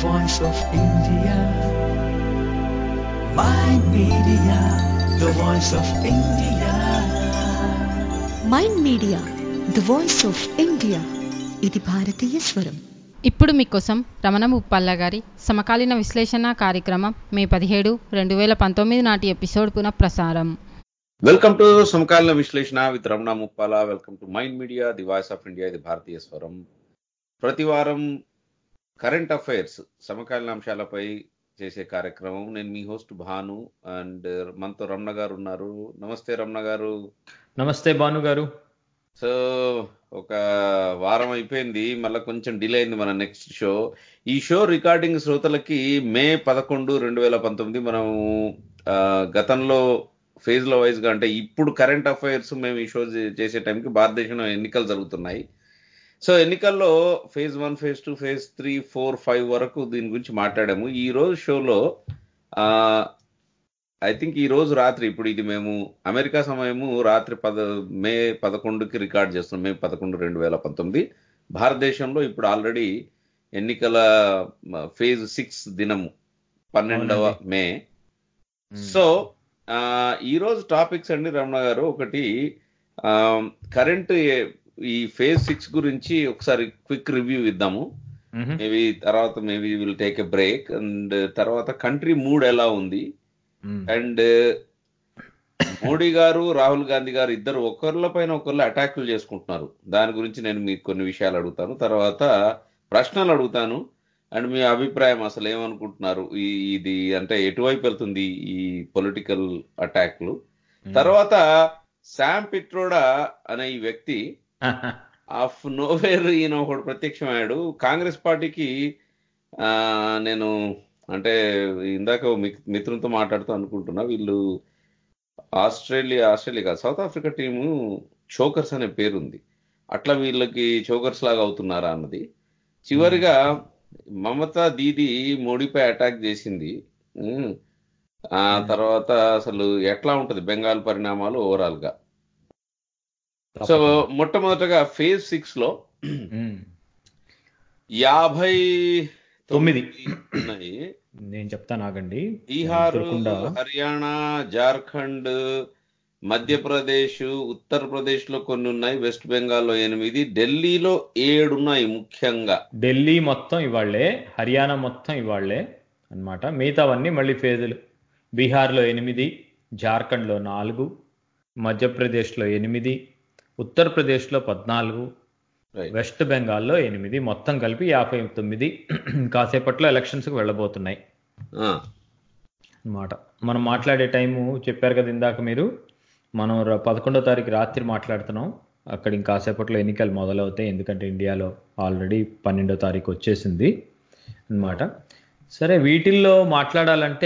voice of India. My media, the voice of India. Mind media the voice of India ఇది భారతీయ స్వరం ఇప్పుడు మీకోసం రమణ ముప్పల్ల గారి సమకాలీన విశ్లేషణ కార్యక్రమం మే పదిహేడు రెండు వేల పంతొమ్మిది నాటి ఎపిసోడ్ పునఃప్రసారం వెల్కమ్ టు సమకాలీన విశ్లేషణ with Ramana Muppala welcome to mind media the voice of India ఇది భారతీయ స్వరం ప్రతి వారం కరెంట్ అఫైర్స్ సమకాలీన అంశాలపై చేసే కార్యక్రమం నేను మీ హోస్ట్ భాను అండ్ మనతో రమణ గారు ఉన్నారు నమస్తే రమణ గారు నమస్తే భాను గారు సో ఒక వారం అయిపోయింది మళ్ళీ కొంచెం డిలే అయింది మన నెక్స్ట్ షో ఈ షో రికార్డింగ్ శ్రోతలకి మే పదకొండు రెండు వేల పంతొమ్మిది మనం ఆ, గతంలో ఫేజ్ లో వైజ్ గా అంటే ఇప్పుడు కరెంట్ అఫైర్స్ మేము ఈ షో చే- చేసే టైంకి భారతదేశంలో ఎన్నికలు జరుగుతున్నాయి సో ఎన్నికల్లో phase one phase two phase three four five వరకు దీని గురించి మాట్లాడాము ఈ రోజు షోలో ఐ థింక్ ఈ రోజు రాత్రి ఇప్పుడు ఇది మేము అమెరికా సమయము రాత్రి పద మే పదకొండుకి రికార్డ్ చేస్తున్నాం మే పదకొండు రెండు వేల పంతొమ్మిది భారతదేశంలో ఇప్పుడు ఆల్రెడీ ఎన్నికల ఫేజ్ సిక్స్ దినము పన్నెండవ అవునండి. మే మ్మ్. సో ఆ, ఈ రోజు టాపిక్స్ అండి రమణ గారు ఒకటి కరెంట్ ఈ ఫేజ్ సిక్స్ గురించి ఒకసారి క్విక్ రివ్యూ ఇద్దాము మ్మ్. మేబీ తర్వాత maybe will take a break and తర్వాత కంట్రీ మూడ్ ఎలా ఉంది మ్మ్. అండ్ మోడీ గారు రాహుల్ గాంధీ గారు ఇద్దరు ఒకళ్ళ పైన ఒకళ్ళు అటాకులు చేసుకుంటున్నారు దాని గురించి నేను మీకు కొన్ని విషయాలు అడుగుతాను తర్వాత ప్రశ్నలు అడుగుతాను అండ్ మీ అభిప్రాయం అసలు ఏమనుకుంటున్నారు ఈ ఇది అంటే ఎటువైపు వెళ్తుంది ఈ పొలిటికల్ అటాక్లు తర్వాత శామ్ పిట్రోడా అనే ఈ వ్యక్తి ఆఫ్ నోవేర్ ఈయన ఒకడు ప్రత్యక్షమయ్యాడు కాంగ్రెస్ పార్టీకి ఆ, నేను అంటే ఇందాక ఓ మిత్- మిత్రులతో మాట్లాడుతూ అనుకుంటున్నా వీళ్ళు ఆస్ట్రేలియా ఆస్ట్రేలియా కాదు సౌత్ ఆఫ్రికా టీము చోకర్స్ అనే పేరుంది అట్లా వీళ్ళకి చోకర్స్ లాగా అవుతున్నారా అన్నది చివరిగా మమతా దీది మోడీపై అటాక్ చేసింది ఉమ్. ఆ తర్వాత అసలు ఎట్లా ఉంటది బెంగాల్ పరిణామాలు ఓవరాల్ గా సో మొట్టమొదటగా ఫేజ్ సిక్స్ లో మ్మ్. యాభై తొమ్మిది. ఉన్నాయి నేను చెప్తాను ఆగండి బీహార్ దొరకకుండా. హర్యానా జార్ఖండ్ మధ్యప్రదేశ్ ఉత్తరప్రదేశ్ లో కొన్ని ఉన్నాయి వెస్ట్ బెంగాల్లో ఎనిమిది ఢిల్లీలో ఏడు ఉన్నాయి ముఖ్యంగా ఢిల్లీ మొత్తం ఇవాళ్లే హర్యానా మొత్తం ఇవాళ్లే అన్నమాట మిగతావన్నీ మళ్ళీ ఫేజులు బీహార్లో ఎనిమిది జార్ఖండ్లో నాలుగు మధ్యప్రదేశ్లో ఎనిమిది ఉత్తరప్రదేశ్లో పద్నాలుగు Right. వెస్ట్ బెంగాల్లో ఎనిమిది మొత్తం కలిపి యాభై తొమ్మిది కాసేపట్లో ఎలక్షన్స్కి వెళ్ళబోతున్నాయి ఆ, అన్నమాట మనం మాట్లాడే టైము చెప్పారు కదా ఇందాక మీరు మనం ర- పదకొండో తారీఖు రాత్రి మాట్లాడుతున్నాం అక్కడ ఇంకాసేపట్లో ఎన్నికలు మొదలవుతాయి ఎందుకంటే ఇండియాలో ఆల్రెడీ పన్నెండో తారీఖు వచ్చేసింది అన్నమాట సరే వీటిల్లో మాట్లాడాలంటే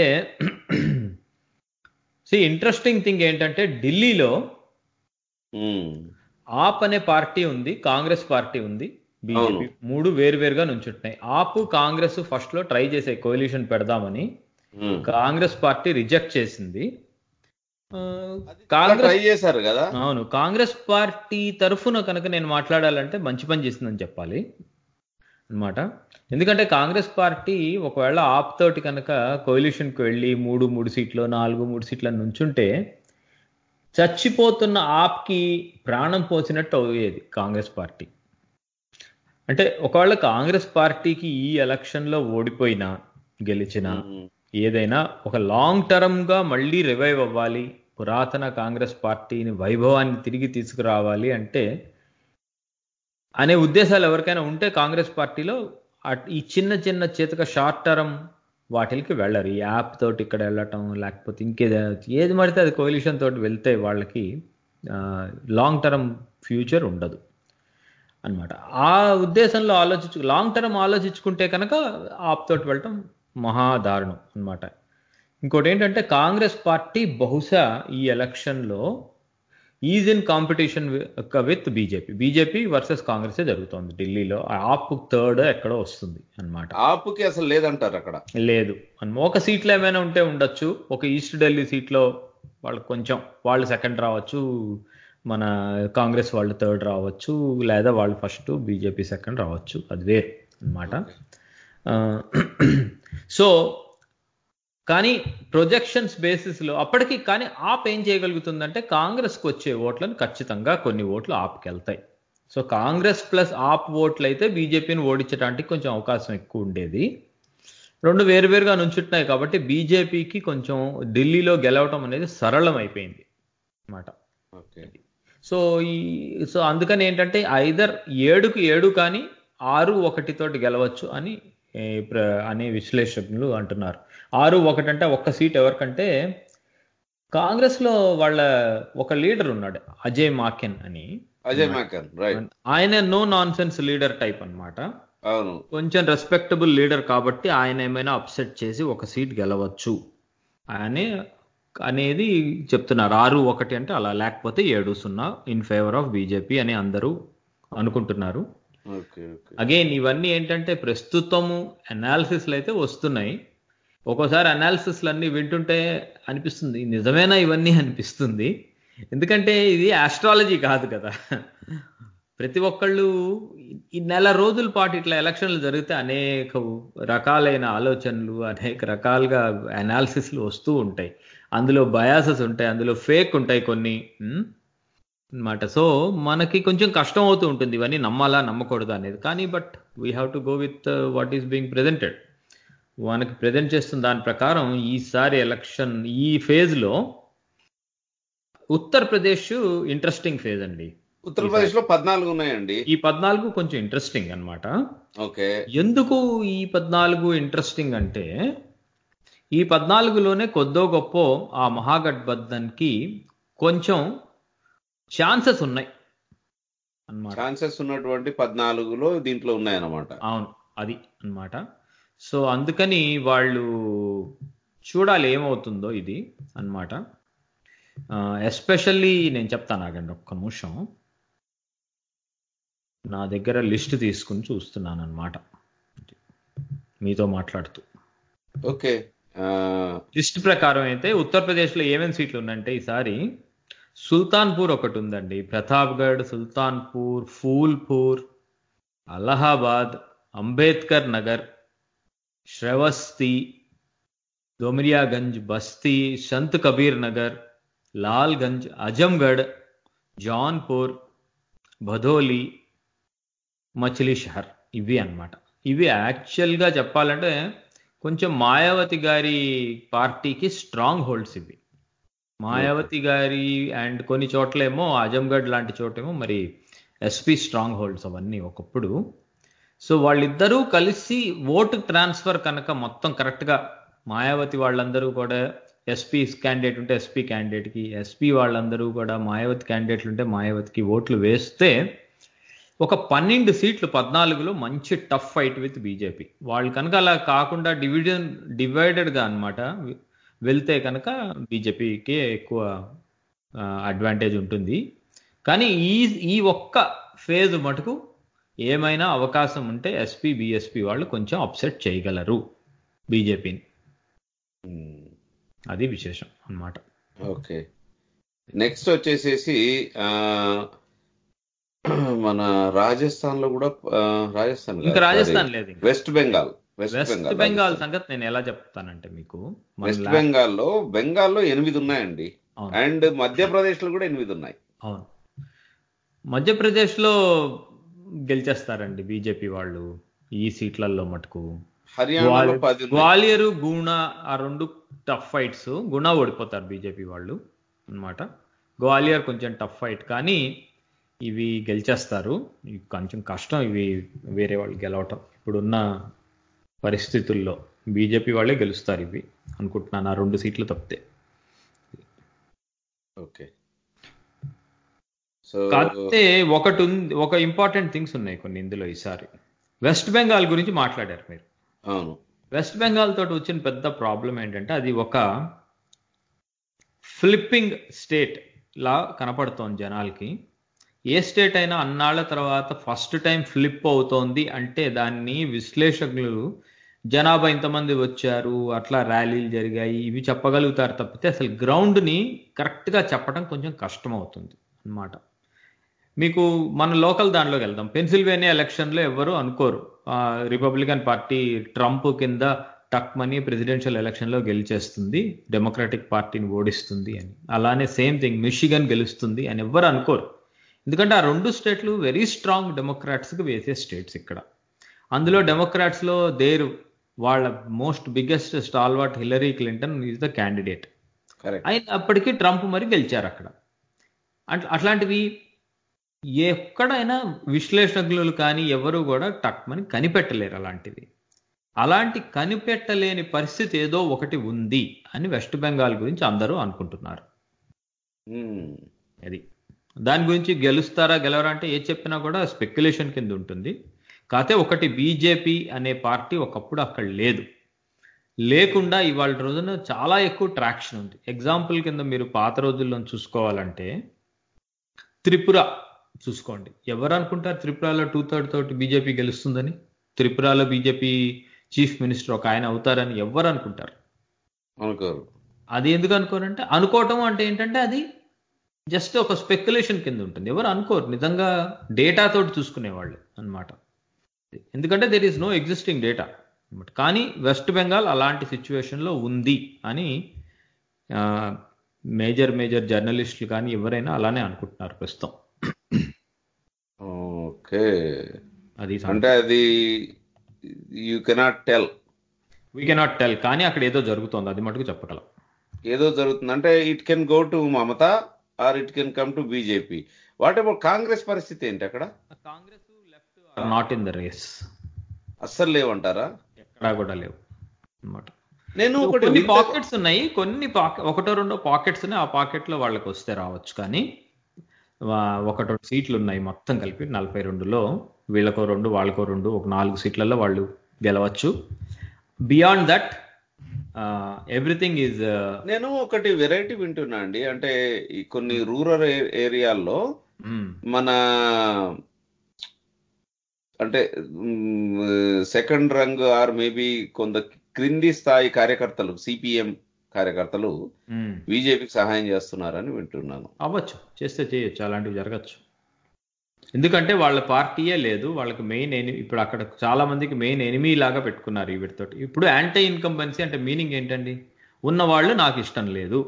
సి ఇంట్రెస్టింగ్ థింగ్ ఏంటంటే ఢిల్లీలో ఉమ్, ఆప్ అనే పార్టీ ఉంది కాంగ్రెస్ పార్టీ ఉంది బీజేపీ అవును. మూడు వేరువేరుగా నుంచుంటున్నాయి ఆప్ కాంగ్రెస్ ఫస్ట్ లో ట్రై చేసే కోalition పెడదామని ఉమ్. కాంగ్రెస్ పార్టీ రిజెక్ట్ చేసింది ఆ, ట్రై కాంగ్రెస్ చేశారు కదా అవును కాంగ్రెస్ పార్టీ తరఫున కనుక నేను మాట్లాడాలంటే మంచి పని చేసిందని చెప్పాలి అన్నమాట ఎందుకంటే కాంగ్రెస్ పార్టీ ఒకవేళ ఆప్ తోటి కనుక కోalitionకి వెళ్ళి మూడు మూడు సీట్లు నాలుగు మూడు సీట్ల నుంచుంటే చచ్చిపోతున్న ఆప్కి ప్రాణం పోసినట్టు అయ్యేది కాంగ్రెస్ పార్టీ అంటే ఒకవేళ కాంగ్రెస్ పార్టీకి ఈ ఎలక్షన్లో ఓడిపోయినా గెలిచినా ఉమ్, ఏదైనా ఒక లాంగ్ టర్మ్ గా మళ్ళీ రివైవ్ అవ్వాలి పురాతన కాంగ్రెస్ పార్టీని వైభవాన్ని తిరిగి తీసుకురావాలి అంటే అనే ఉద్దేశాలు ఎవరికైనా ఉంటే కాంగ్రెస్ పార్టీలో అట్- ఈ చిన్న చిన్న చేతక షార్ట్ టర్మ్ వాటికి వెళ్ళరు ఈ యాప్ తోటి ఇక్కడ వెళ్ళటం లేకపోతే ఇంకేదో ఏది పడితే అది కోలిషన్ తోటి వెళ్తే వాళ్ళకి లాంగ్ టర్మ్ ఫ్యూచర్ ఉండదు అన్నమాట ఆ ఉద్దేశంలో ఆలోచించు లాంగ్ టర్మ్ ఆలోచించుకుంటే కనుక ఆప్ తోటి వెళ్ళటం మహా దారుణం అన్నమాట ఇంకోటి ఏంటంటే కాంగ్రెస్ పార్టీ బహుశా ఈ ఎలక్షన్లో is in competition with BJP BJP versus Congress జరుగుతోంది ఢిల్లీలో ఆప్ థర్డ్ ఎక్కడో వస్తుంది అన్నమాట ఆపుకి అసలు లేదంటారు అక్కడ లేదు అన్న- ఒక సీట్లో ఏమైనా ఉంటే ఉండొచ్చు ఒక ఈస్ట్ ఢిల్లీ సీట్లో వాళ్ళకి కొంచెం వాళ్ళు సెకండ్ రావచ్చు మన కాంగ్రెస్ వాళ్ళు థర్డ్ రావచ్చు లేదా వాళ్ళు ఫస్ట్ బీజేపీ సెకండ్ రావచ్చు అది వేరు అన్నమాట సో కానీ ప్రొజెక్షన్స్ బేసిస్లో అప్పటికి కానీ ఆప్ ఏం చేయగలుగుతుందంటే కాంగ్రెస్కి వచ్చే ఓట్లను ఖచ్చితంగా కొన్ని ఓట్లు ఆప్కెళ్తాయి సో కాంగ్రెస్ ప్లస్ ఆప్ ఓట్లు అయితే బీజేపీని ఓడించడానికి కొంచెం అవకాశం ఎక్కువ ఉండేది రెండు వేరువేరుగా నుంచుంటున్నాయి కాబట్టి బీజేపీకి కొంచెం ఢిల్లీలో గెలవటం అనేది సరళం అయిపోయింది అన్నమాట ఓకే సో ఈ సో అందుకని ఏంటంటే ఐదర్ ఏడుకు ఏడు కానీ ఆరు ఒకటితోటి గెలవచ్చు అని ఏ, ప్ర- అని విశ్లేషకులు అంటున్నారు ఆరు ఒకటి అంటే ఒక్క సీట్ ఎవరికంటే కాంగ్రెస్లో వాళ్ళ ఒక లీడర్ ఉన్నాడు అజయ్ మాకెన్ అని అజయ్ మాకన్ రైట్ ఆయన no nonsense leader type అన్నమాట అవును కొంచెం రెస్పెక్టబుల్ లీడర్ కాబట్టి ఆయన ఏమైనా అప్సెట్ చేసి ఒక సీట్ గెలవచ్చు అని అనేది చెప్తున్నారు ఆరు ఒకటి అంటే అలా లేకపోతే ఏడు సున్నా ఇన్ ఫేవర్ ఆఫ్ బీజేపీ అని అందరూ అనుకుంటున్నారు ఓకే ఓకే అగైన్ ఇవన్నీ ఏంటంటే ప్రస్తుతము అనాలిసిస్లు అయితే వస్తున్నాయి ఒక్కోసారి అనాలిసిస్లు అన్నీ వింటుంటే అనిపిస్తుంది నిజమేనా ఇవన్నీ అనిపిస్తుంది ఎందుకంటే ఇది ఆస్ట్రాలజీ కాదు కదా ప్రతి ఒక్కళ్ళు ఈ నెల రోజుల పాటు ఇట్లా ఎలక్షన్లు జరిగితే అనేక రకాలైన ఆలోచనలు అనేక రకాలుగా అనాలిసిస్లు వస్తూ ఉంటాయి అందులో బయాసెస్ ఉంటాయి అందులో ఫేక్ ఉంటాయి కొన్ని ఉమ్, అన్నమాట సో మనకి కొంచెం కష్టం అవుతూ ఉంటుంది ఇవన్నీ నమ్మాలా నమ్మకూడదా అనేది కానీ but we have to go with what is being presented మనకి ప్రజెంట్ చేస్తున్న దాని ప్రకారం ఈసారి ఎలక్షన్ ఈ ఫేజ్లో ఉత్తరప్రదేశ్ ఇంట్రెస్టింగ్ ఫేజ్ అండి ఉత్తరప్రదేశ్ లో పద్నాలుగు ఉన్నాయండి ఈ పద్నాలుగు కొంచెం ఇంట్రెస్టింగ్ అన్నమాట ఓకే ఎందుకు ఈ పద్నాలుగు ఇంట్రెస్టింగ్ అంటే ఈ పద్నాలుగులోనే కొద్దో గొప్ప ఆ మహాగఠబంధన్కి కొంచెం ఛాన్సెస్ ఉన్నాయి అన్నమాట ఛాన్సెస్ ఉన్నటువంటి పద్నాలుగులో దీంట్లో ఉన్నాయన్నమాట అవును అది అన్నమాట సో అందుకని వాళ్ళు చూడాలి ఏమవుతుందో ఇది అన్నమాట ఎస్పెషల్లీ నేను చెప్తాను ఆగండి ఒక్క నిమిషం నా దగ్గర లిస్ట్ తీసుకుని చూస్తున్నాను అనమాట మీతో మాట్లాడుతూ ఓకే ఆ, లిస్ట్ ప్రకారం అయితే ఉత్తరప్రదేశ్లో ఏమేమి సీట్లు ఉన్నాయంటే ఈసారి సుల్తాన్పూర్ ఒకటి ఉందండి ప్రతాప్గఢ్ సుల్తాన్పూర్ ఫూల్పూర్ అలహాబాద్ అంబేద్కర్ నగర్ శ్రవస్తి దోమరియాగంజ్ బస్తీ సంత్ కబీర్ నగర్ లాల్గంజ్ అజంగఢ్ జాన్పూర్ భదోలి మచిలీ షహర్ ఇవి అన్నమాట ఇవి యాక్చువల్గా చెప్పాలంటే కొంచెం మాయావతి గారి పార్టీకి స్ట్రాంగ్ హోల్డ్స్ ఇవి మాయావతి గారి అండ్ కొన్ని చోట్లేమో ఆజంగఢ్ లాంటి చోటేమో మరి ఎస్పీ స్ట్రాంగ్ హోల్డ్స్ అవన్నీ ఒకప్పుడు సో వాళ్ళిద్దరూ కలిసి ఓటు ట్రాన్స్ఫర్ కనుక మొత్తం కరెక్ట్గా మాయావతి వాళ్ళందరూ కూడా ఎస్పీ క్యాండిడేట్ ఉంటే ఎస్పీ క్యాండిడేట్కి ఎస్పీ వాళ్ళందరూ కూడా మాయావతి క్యాండిడేట్లు ఉంటే మాయావతికి ఓట్లు వేస్తే ఒక పన్నెండు సీట్లు పద్నాలుగులో మంచి టఫ్ ఫైట్ విత్ బీజేపీ వాళ్ళు కనుక అలా కాకుండా డివిజన్ డివైడెడ్గా అనమాట వెళ్తే కనుక బీజేపీకి ఎక్కువ అడ్వాంటేజ్ ఉంటుంది కానీ ఈ ఈ ఒక్క ఫేజ్ మటుకు ఏమైనా అవకాశం ఉంటే ఎస్పీ బీఎస్పీ వాళ్ళు కొంచెం అప్సెట్ చేయగలరు బీజేపీని ఉమ్, అది విశేషం అన్నమాట ఓకే నెక్స్ట్ వచ్చేసేసి ఆ, మన రాజస్థాన్ లో కూడా ఆ, రాజస్థాన్ ఇంకా రాజస్థాన్ లేదు ఇంకా. వెస్ట్ బెంగాల్ వెస్ట్ వెస్ట్ బెంగాల్ బెంగాల్ సంగతి నేను ఎలా చెప్తానంటే మీకు మన వెస్ట్ లా- బెంగాల్లో బెంగాల్లో ఎనిమిది ఉన్నాయండి అవును. అండ్ మధ్యప్రదేశ్ లో కూడా ఎనిమిది ఉన్నాయి అవును మధ్యప్రదేశ్లో గెలిచేస్తారండి బీజేపీ వాళ్ళు ఈ సీట్లలో మటుకు హర్యానాలో గ్వాలియర్ పది ఉన్నాయి గ్వాలియరు గుణ ఆ రెండు టఫ్ ఫైట్స్ గుణ ఓడిపోతారు బీజేపీ వాళ్ళు అన్నమాట గ్వాలియర్ కొంచెం టఫ్ ఫైట్ కానీ ఇవి గెలిచేస్తారు ఇవి కొంచెం కష్టం ఇవి వేరే వాళ్ళు గెలవటం ఇప్పుడున్న పరిస్థితుల్లో బీజేపీ వాళ్ళే గెలుస్తారు ఇవి అనుకుంటున్నాను ఆ రెండు సీట్లు తప్పితే ఓకే సో కాకపోతే ఒకటి ఉంది ఒక ఇంపార్టెంట్ థింగ్స్ ఉన్నాయి కొన్ని ఇందులో ఈసారి వెస్ట్ బెంగాల్ గురించి మాట్లాడారు మీరు అవును వెస్ట్ బెంగాల్ తోటి వచ్చిన పెద్ద ప్రాబ్లం ఏంటంటే అది ఒక ఫ్లిప్పింగ్ స్టేట్ లా కనపడుతోంది జనాలకి ఏ స్టేట్ అయినా అన్నాళ్ల తర్వాత ఫస్ట్ టైం ఫ్లిప్ అవుతోంది అంటే దాన్ని విశ్లేషకులు జనాభా ఇంతమంది వచ్చారు అట్లా ర్యాలీలు జరిగాయి ఇవి చెప్పగలుగుతారు తప్పితే అసలు గ్రౌండ్ని కరెక్ట్గా చెప్పడం కొంచెం కష్టం అవుతుంది అన్నమాట మీకు మన లోకల్ దానిలోకి వెళ్దాం పెన్సిల్వేనియా ఎలక్షన్లో ఎవరు అనుకోరు రిపబ్లికన్ పార్టీ ట్రంప్ కింద టక్ మనీ ప్రెసిడెన్షియల్ ఎలక్షన్లో గెలిచేస్తుంది డెమోక్రాటిక్ పార్టీని ఓడిస్తుంది అని అలానే సేమ్ థింగ్ మిషిగన్ గెలుస్తుంది అని ఎవ్వరు అనుకోరు ఎందుకంటే ఆ రెండు స్టేట్లు వెరీ స్ట్రాంగ్ డెమోక్రాట్స్కి వేసే స్టేట్స్ ఇక్కడ అందులో డెమోక్రాట్స్లో దేర్ వాళ్ళ most biggest stalwart Hillary Clinton is the candidate correct అయినప్పటికీ ట్రంప్ మరి గెలిచారు అక్కడ అట్లా అట్లాంటివి ఎక్కడైనా విశ్లేషకులు కానీ ఎవరు కూడా టక్మని కనిపెట్టలేరు అలాంటివి అలాంటి కనిపెట్టలేని పరిస్థితి ఏదో ఒకటి ఉంది అని వెస్ట్ బెంగాల్ గురించి అందరూ అనుకుంటున్నారు అది దాని గురించి గెలుస్తారా గెలవరా అంటే ఏ చెప్పినా కూడా స్పెక్యులేషన్ కింద ఉంటుంది కాకపోతే ఒకటి బీజేపీ అనే పార్టీ ఒకప్పుడు అక్కడ లేదు లేకుండా ఇవాళ రోజున చాలా ఎక్కువ ట్రాక్షన్ ఉంది ఎగ్జాంపుల్ కింద మీరు పాత రోజుల్లో చూసుకోవాలంటే త్రిపుర చూసుకోండి ఎవరు అనుకుంటారు త్రిపురలో టూ థర్డ్ తోటి బీజేపీ గెలుస్తుందని త్రిపురలో బీజేపీ చీఫ్ మినిస్టర్ ఒక ఆయన అవుతారని ఎవరు అనుకుంటారు అనుకోరు అది ఎందుకు అనుకోరంటే అనుకోవటం అంటే ఏంటంటే అది జస్ట్ ఒక స్పెక్యులేషన్ కింద ఉంటుంది ఎవరు అనుకోరు నిజంగా డేటా తోటి చూసుకునేవాళ్ళు అన్నమాట ఎందుకంటే there is no existing data కానీ వెస్ట్ బెంగాల్ అలాంటి సిచ్యువేషన్లో ఉంది అని మేజర్ మేజర్ జర్నలిస్టులు కానీ ఎవరైనా అలానే అనుకుంటున్నారు ప్రస్తుతం ఓకే అది అంటే అది you cannot tell we cannot tell కానీ అక్కడ ఏదో జరుగుతోంది అది మటుకు చెప్పగలం ఏదో జరుగుతుంది అంటే it can go to Mamata or it can come to BJP what about Congress పరిస్థితి ఏంటి అక్కడ Congress left not in the race అస్సలు లేవంటారా ఎక్కడా కూడా లేవు అన్నమాట నేను ఒకటి కొన్ని వింత- పాకెట్స్ ఉన్నాయి కొన్ని పాకెట్ ఒకటో రెండో పాకెట్స్ ఉన్నాయి ఆ పాకెట్ లో వాళ్ళకి వస్తే రావచ్చు కానీ వా- ఒకటో సీట్లు ఉన్నాయి మొత్తం కలిపి నలభై రెండులో వీళ్ళకో రెండు వాళ్ళకో రెండు ఒక నాలుగు సీట్లలో వాళ్ళు గెలవచ్చు బియాండ్ దట్ ఎవ్రీథింగ్ ఈజ్ నేను ఒకటి వెరైటీ వింటున్నా అండి అంటే ఈ కొన్ని రూరల్ ఏరియాల్లో మన అంటే సెకండ్ రంగ్ ఆర్ మేబీ కొంత క్రింది స్థాయి కార్యకర్తలు సిపిఎం కార్యకర్తలు బీజేపీకి సహాయం చేస్తున్నారని వింటున్నాను అవ్వచ్చు చేస్తే చేయొచ్చు అలాంటివి జరగచ్చు ఎందుకంటే వాళ్ళ పార్టీయే లేదు వాళ్ళకి మెయిన్ ఎని ఇప్పుడు అక్కడ చాలా మందికి మెయిన్ ఎనిమీ లాగా పెట్టుకున్నారు ఈ వీటితోటి ఇప్పుడు యాంటీ ఇన్కంబెన్సీ అంటే మీనింగ్ ఏంటండి ఉన్నవాళ్ళు నాకు ఇష్టం లేదు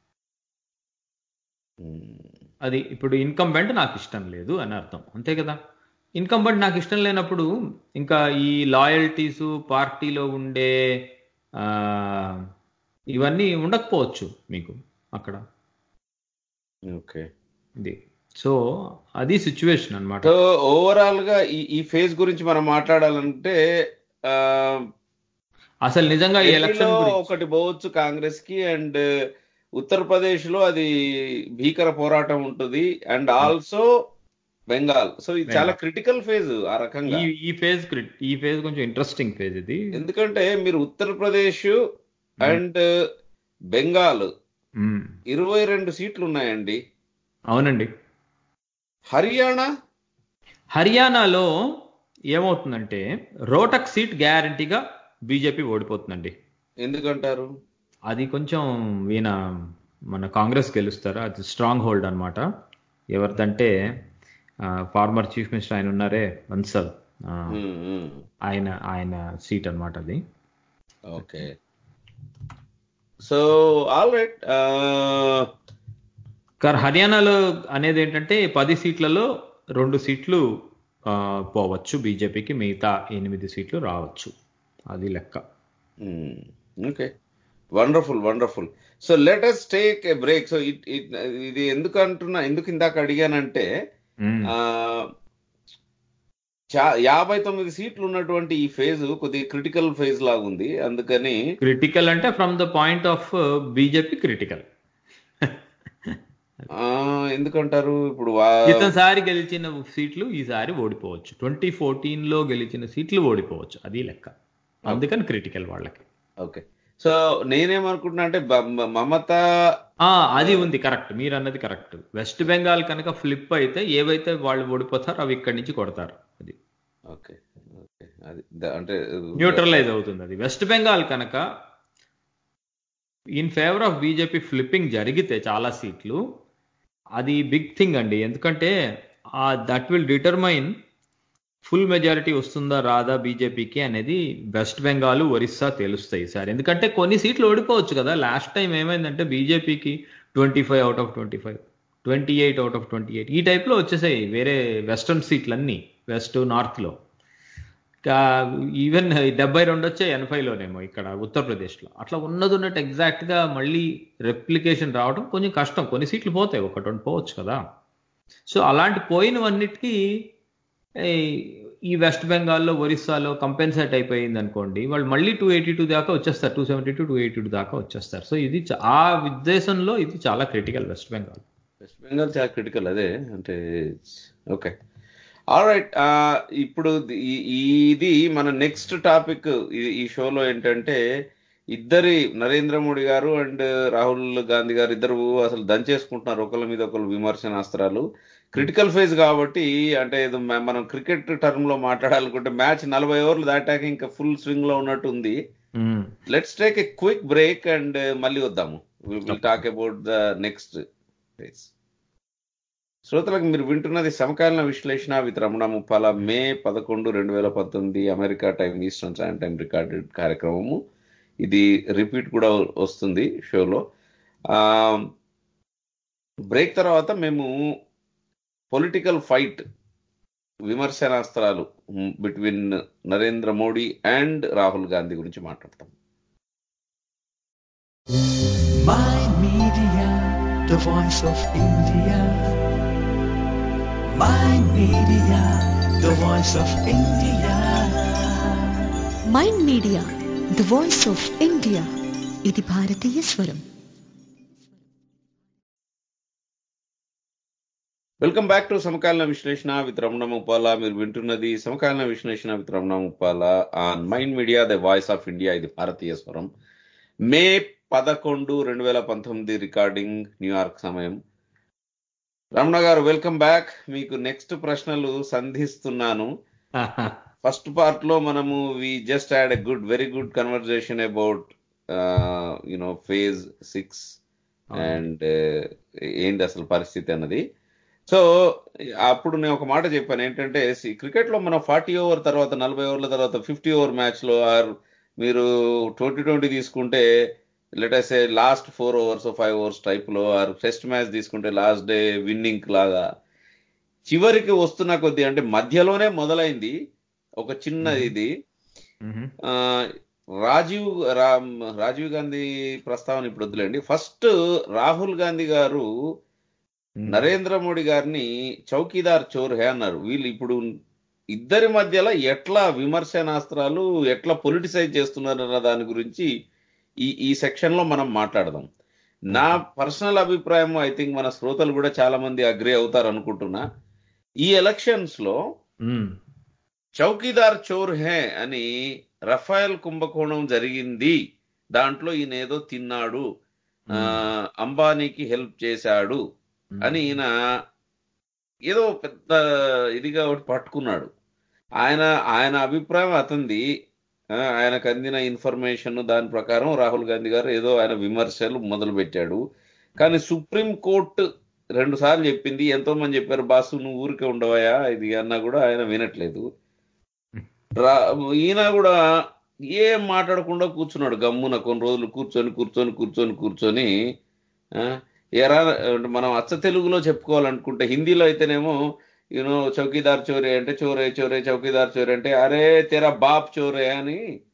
అది ఇప్పుడు ఇన్కంబెంట్ నాకు ఇష్టం లేదు అని అర్థం అంతే కదా ఇన్కంబెంట్ నాకు ఇష్టం లేనప్పుడు ఇంకా ఈ లాయల్టీసు పార్టీలో ఉండే ఆ, ఇవన్నీ ఉండకపోవచ్చు మీకు అక్కడ ఓకే ఇది సో అది సిచ్యువేషన్ అన్నమాట సో ఓవరాల్ గా ఈ ఈ ఫేజ్ గురించి మనం మాట్లాడాలంటే ఆ, అసలు నిజంగా ఈ ఎలక్షన్ ఢిల్లీలో ఒకటి పోవచ్చు కాంగ్రెస్ కి అండ్ ఉత్తరప్రదేశ్ లో అది భీకర పోరాటం ఉంటుంది అండ్ ఆల్సో బెంగాల్ సో ఇది చాలా క్రిటికల్ ఫేజ్ ఆ రకంగా ఈ ఈ ఫేజ్ ఈ ఫేజ్ కొంచెం ఇంట్రెస్టింగ్ ఫేజ్ ఇది ఎందుకంటే మీరు ఉత్తరప్రదేశ్ అండ్ బెంగాల్ మ్మ్. ఇరవై రెండు సీట్లు ఉన్నాయండి అవునండి హర్యానా హర్యానాలో ఏమవుతుందంటే రోటక్ సీట్ గ్యారంటీగా బీజేపీ ఓడిపోతుందండి ఎందుకంటారు అది కొంచెం ఈయన మన కాంగ్రెస్ గెలుస్తారా అది స్ట్రాంగ్ హోల్డ్ అన్నమాట ఎవరిదంటే ఫార్మర్ చీఫ్ మినిస్టర్ ఆయన ఉన్నారే బన్సల్ ఆ, ఉమ్, ఉమ్. ఆయన ఆయన సీట్ అన్నమాట అది ఓకే సో ఆల్ రైట్ కానీ హర్యానాలో అనేది ఏంటంటే పది సీట్లలో రెండు సీట్లు ఆ, పోవచ్చు బీజేపీకి మిగతా ఎనిమిది సీట్లు రావచ్చు అది లెక్క okay wonderful wonderful so let us take a break so it ఇది ఎందుకు అంటున్నా ఎందుకు ఇందాక అడిగానంటే మ్మ్. ఆ, చా- యాభై తొమ్మిది సీట్లు ఉన్నటువంటి ఈ ఫేజ్ కొద్దిగా క్రిటికల్ ఫేజ్ లాగా ఉంది అందుకని క్రిటికల్ అంటే from the point of BJP critical ఆ, ఎందుకంటారు ఇప్పుడు వా- క్రితంసారి గెలిచిన సీట్లు ఈసారి ఓడిపోవచ్చు ట్వంటీ ఫోర్టీన్ లో గెలిచిన సీట్లు ఓడిపోవచ్చు అది లెక్క అందుకని క్రిటికల్ వాళ్ళకి ఓకే సో నేనేమనుకుంటున్నా అంటే బ- మ- మమత ఆ అది ఉంది కరెక్ట్ మీరు అన్నది కరెక్ట్ వెస్ట్ బెంగాల్ కనుక ఫ్లిప్ అయితే ఏవైతే వాళ్ళు ఓడిపోతారో అవి ఇక్కడి నుంచి కొడతారు అది ఓకే ఓకే అది ద- అంటే న్యూట్రలైజ్ అవుతుంది అది వెస్ట్ బెంగాల్ కనుక in favour of BJP flipping జరిగితే చాలా సీట్లు అది బిగ్ థింగ్ అండి ఎందుకంటే that will determine full majority వస్తుందా రాదా బీజేపీకి అనేది వెస్ట్ బెంగాల్ ఒరిస్సా తెలుస్తాయి సార్ ఎందుకంటే కొన్ని సీట్లు ఓడిపోవచ్చు కదా లాస్ట్ టైం ఏమైందంటే బీజేపీకి twenty five out of twenty five twenty eight out of twenty eight ఈ టైప్లో వచ్చేసాయి వేరే వెస్టర్న్ సీట్లన్నీ వెస్ట్ నార్త్లో ఈవెన్ డెబ్బై రెండు వచ్చే ఎనభైలోనేమో ఇక్కడ ఉత్తరప్రదేశ్లో అట్లా ఉన్నది ఉన్నట్టు ఎగ్జాక్ట్గా మళ్ళీ రెప్లికేషన్ రావడం కొంచెం కష్టం కొన్ని సీట్లు పోతాయి ఒకటి రెండు పోవచ్చు కదా సో అలాంటి పోయినవన్నిటికీ ఈ- ఈ వెస్ట్ బెంగాల్లో ఒరిస్సాలో కంపెన్సేట్ అయిపోయింది అనుకోండి వాళ్ళు మళ్ళీ టూ ఎయిటీ టూ దాకా వచ్చేస్తారు to seventy two to eighty two దాకా వచ్చేస్తారు సో ఇది చ- ఆ ఉద్దేశంలో ఇది చాలా క్రిటికల్ వెస్ట్ బెంగాల్ వెస్ట్ బెంగాల్ చాలా క్రిటికల్ అదే అంటే ఓకే ఆల్ రైట్ ఇప్పుడు ఈ- ఈ- ఇది మన నెక్స్ట్ టాపిక్ ఈ షోలో ఏంటంటే ఇద్దరి నరేంద్ర మోడీ గారు అండ్ రాహుల్ గాంధీ గారు ఇద్దరు అసలు దంచేసుకుంటున్నారు ఒకళ్ళ మీద ఒకళ్ళు విమర్శనాస్త్రాలు క్రిటికల్ ఫేజ్ కాబట్టి అంటే ఏదో మ- మనం క్రికెట్ టర్మ్ లో మాట్లాడాలనుకుంటే మ్యాచ్ నలభై ఓవర్లు దాటాక ఇంకా ఫుల్ స్వింగ్ లో ఉన్నట్టు ఉంది let's take a quick break and మళ్ళీ వద్దాము will talk about the next phase శ్రోతలకు మీరు వింటున్నది సమకాలీన విశ్లేషణ విత్ రమణ ముప్పాల మే పదకొండు రెండు వేల పంతొమ్మిది America time eastern stand time recorded కార్యక్రమము ఇది రిపీట్ కూడా వస్తుంది షోలో బ్రేక్ తర్వాత మేము పొలిటికల్ ఫైట్ విమర్శనాస్త్రాలు బిట్వీన్ నరేంద్ర మోడీ అండ్ రాహుల్ గాంధీ గురించి మాట్లాడతాం My Media, the voice of India. My Media, the voice of India. Mind media the voice of India ఇది భారతీయ స్వరం వెల్కమ్ బ్యాక్ టు సమకాలీన విశ్లేషణ విత్ రమణ ముప్పాల మీరు వింటున్నది సమకాలీన విశ్లేషణ with Ramana Muppala on mind media the voice of India ఇది భారతీయ స్వరం మే పదకొండు రెండు వేల పంతొమ్మిది రికార్డింగ్ న్యూయార్క్ సమయం రమణ గారు వెల్కమ్ బ్యాక్ మీకు నెక్స్ట్ ప్రశ్నలు సంధిస్తున్నాను ఫస్ట్ పార్ట్ లో మనము we just had a good very good conversation about you know phase six and ఏంటి అసలు పరిస్థితి అన్నది సో అప్పుడు నేను ఒక మాట చెప్పాను ఏంటంటే క్రికెట్ లో మనం ఫార్టీ ఓవర్ తర్వాత నలభై ఓవర్ల తర్వాత ఫిఫ్టీ ఓవర్ మ్యాచ్ లో ఆర్ మీరు ట్వంటీ ట్వంటీ తీసుకుంటే let's last four overs five overs type లో ఆర్ టెస్ట్ మ్యాచ్ తీసుకుంటే లాస్ట్ డే విన్నింగ్ లాగా చివరికి వస్తున్న కొద్దీ అంటే మధ్యలోనే మొదలైంది ఒక చిన్న ఇది ఆ, రాజీవ్ రామ్ రాజీవ్ గాంధీ ప్రస్తావన ఇప్పుడు వద్దులేండి ఫస్ట్ రాహుల్ గాంధీ గారు నరేంద్ర మోడీ గారిని చౌకీదార్ చోర్ హే అన్నారు వీళ్ళు ఇప్పుడు ఇద్దరి మధ్యలో ఎట్లా విమర్శనాస్త్రాలు ఎట్లా పొలిటిసైజ్ చేస్తున్నారు అన్న దాని గురించి ఈ ఈ సెక్షన్ లో మనం మాట్లాడదాం నా పర్సనల్ అభిప్రాయం ఐ థింక్ మన శ్రోతలు కూడా చాలా మంది అగ్రి అవుతారు అనుకుంటున్నా ఈ ఎలక్షన్స్ లో చౌకీదార్ చోర్ హే అని రఫాయల్ కుంభకోణం జరిగింది దాంట్లో ఈయన ఏదో తిన్నాడు ఆ, అంబానీకి హెల్ప్ చేశాడు అని ఈయన ఏదో పెద్ద ఇదిగా ఒకటి పట్టుకున్నాడు ఆయన ఆయన అభిప్రాయం అతంది ఆ, ఆయనకు అందిన ఇన్ఫర్మేషన్ దాని ప్రకారం రాహుల్ గాంధీ గారు ఏదో ఆయన విమర్శలు మొదలు పెట్టాడు కానీ సుప్రీం కోర్టు రెండు సార్లు చెప్పింది ఎంతో మంది చెప్పారు బాసు నువ్వు ఊరికే ఉండవయా ఇది అన్నా కూడా ఆయన వినట్లేదు రా ఈయన కూడా ఏం మాట్లాడకుండా కూర్చున్నాడు గమ్మున కొన్ని రోజులు కూర్చొని కూర్చొని కూర్చొని కూర్చొని ఆ, ఎరా అంటే మనం అచ్చ తెలుగులో చెప్పుకోవాలనుకుంటే హిందీలో అయితేనేమో యూనో చౌకీదార్ చోరే అంటే చోరే చోరే చౌకీదార్ చోరే అంటే అరే తెరా బాప్ చోరే అని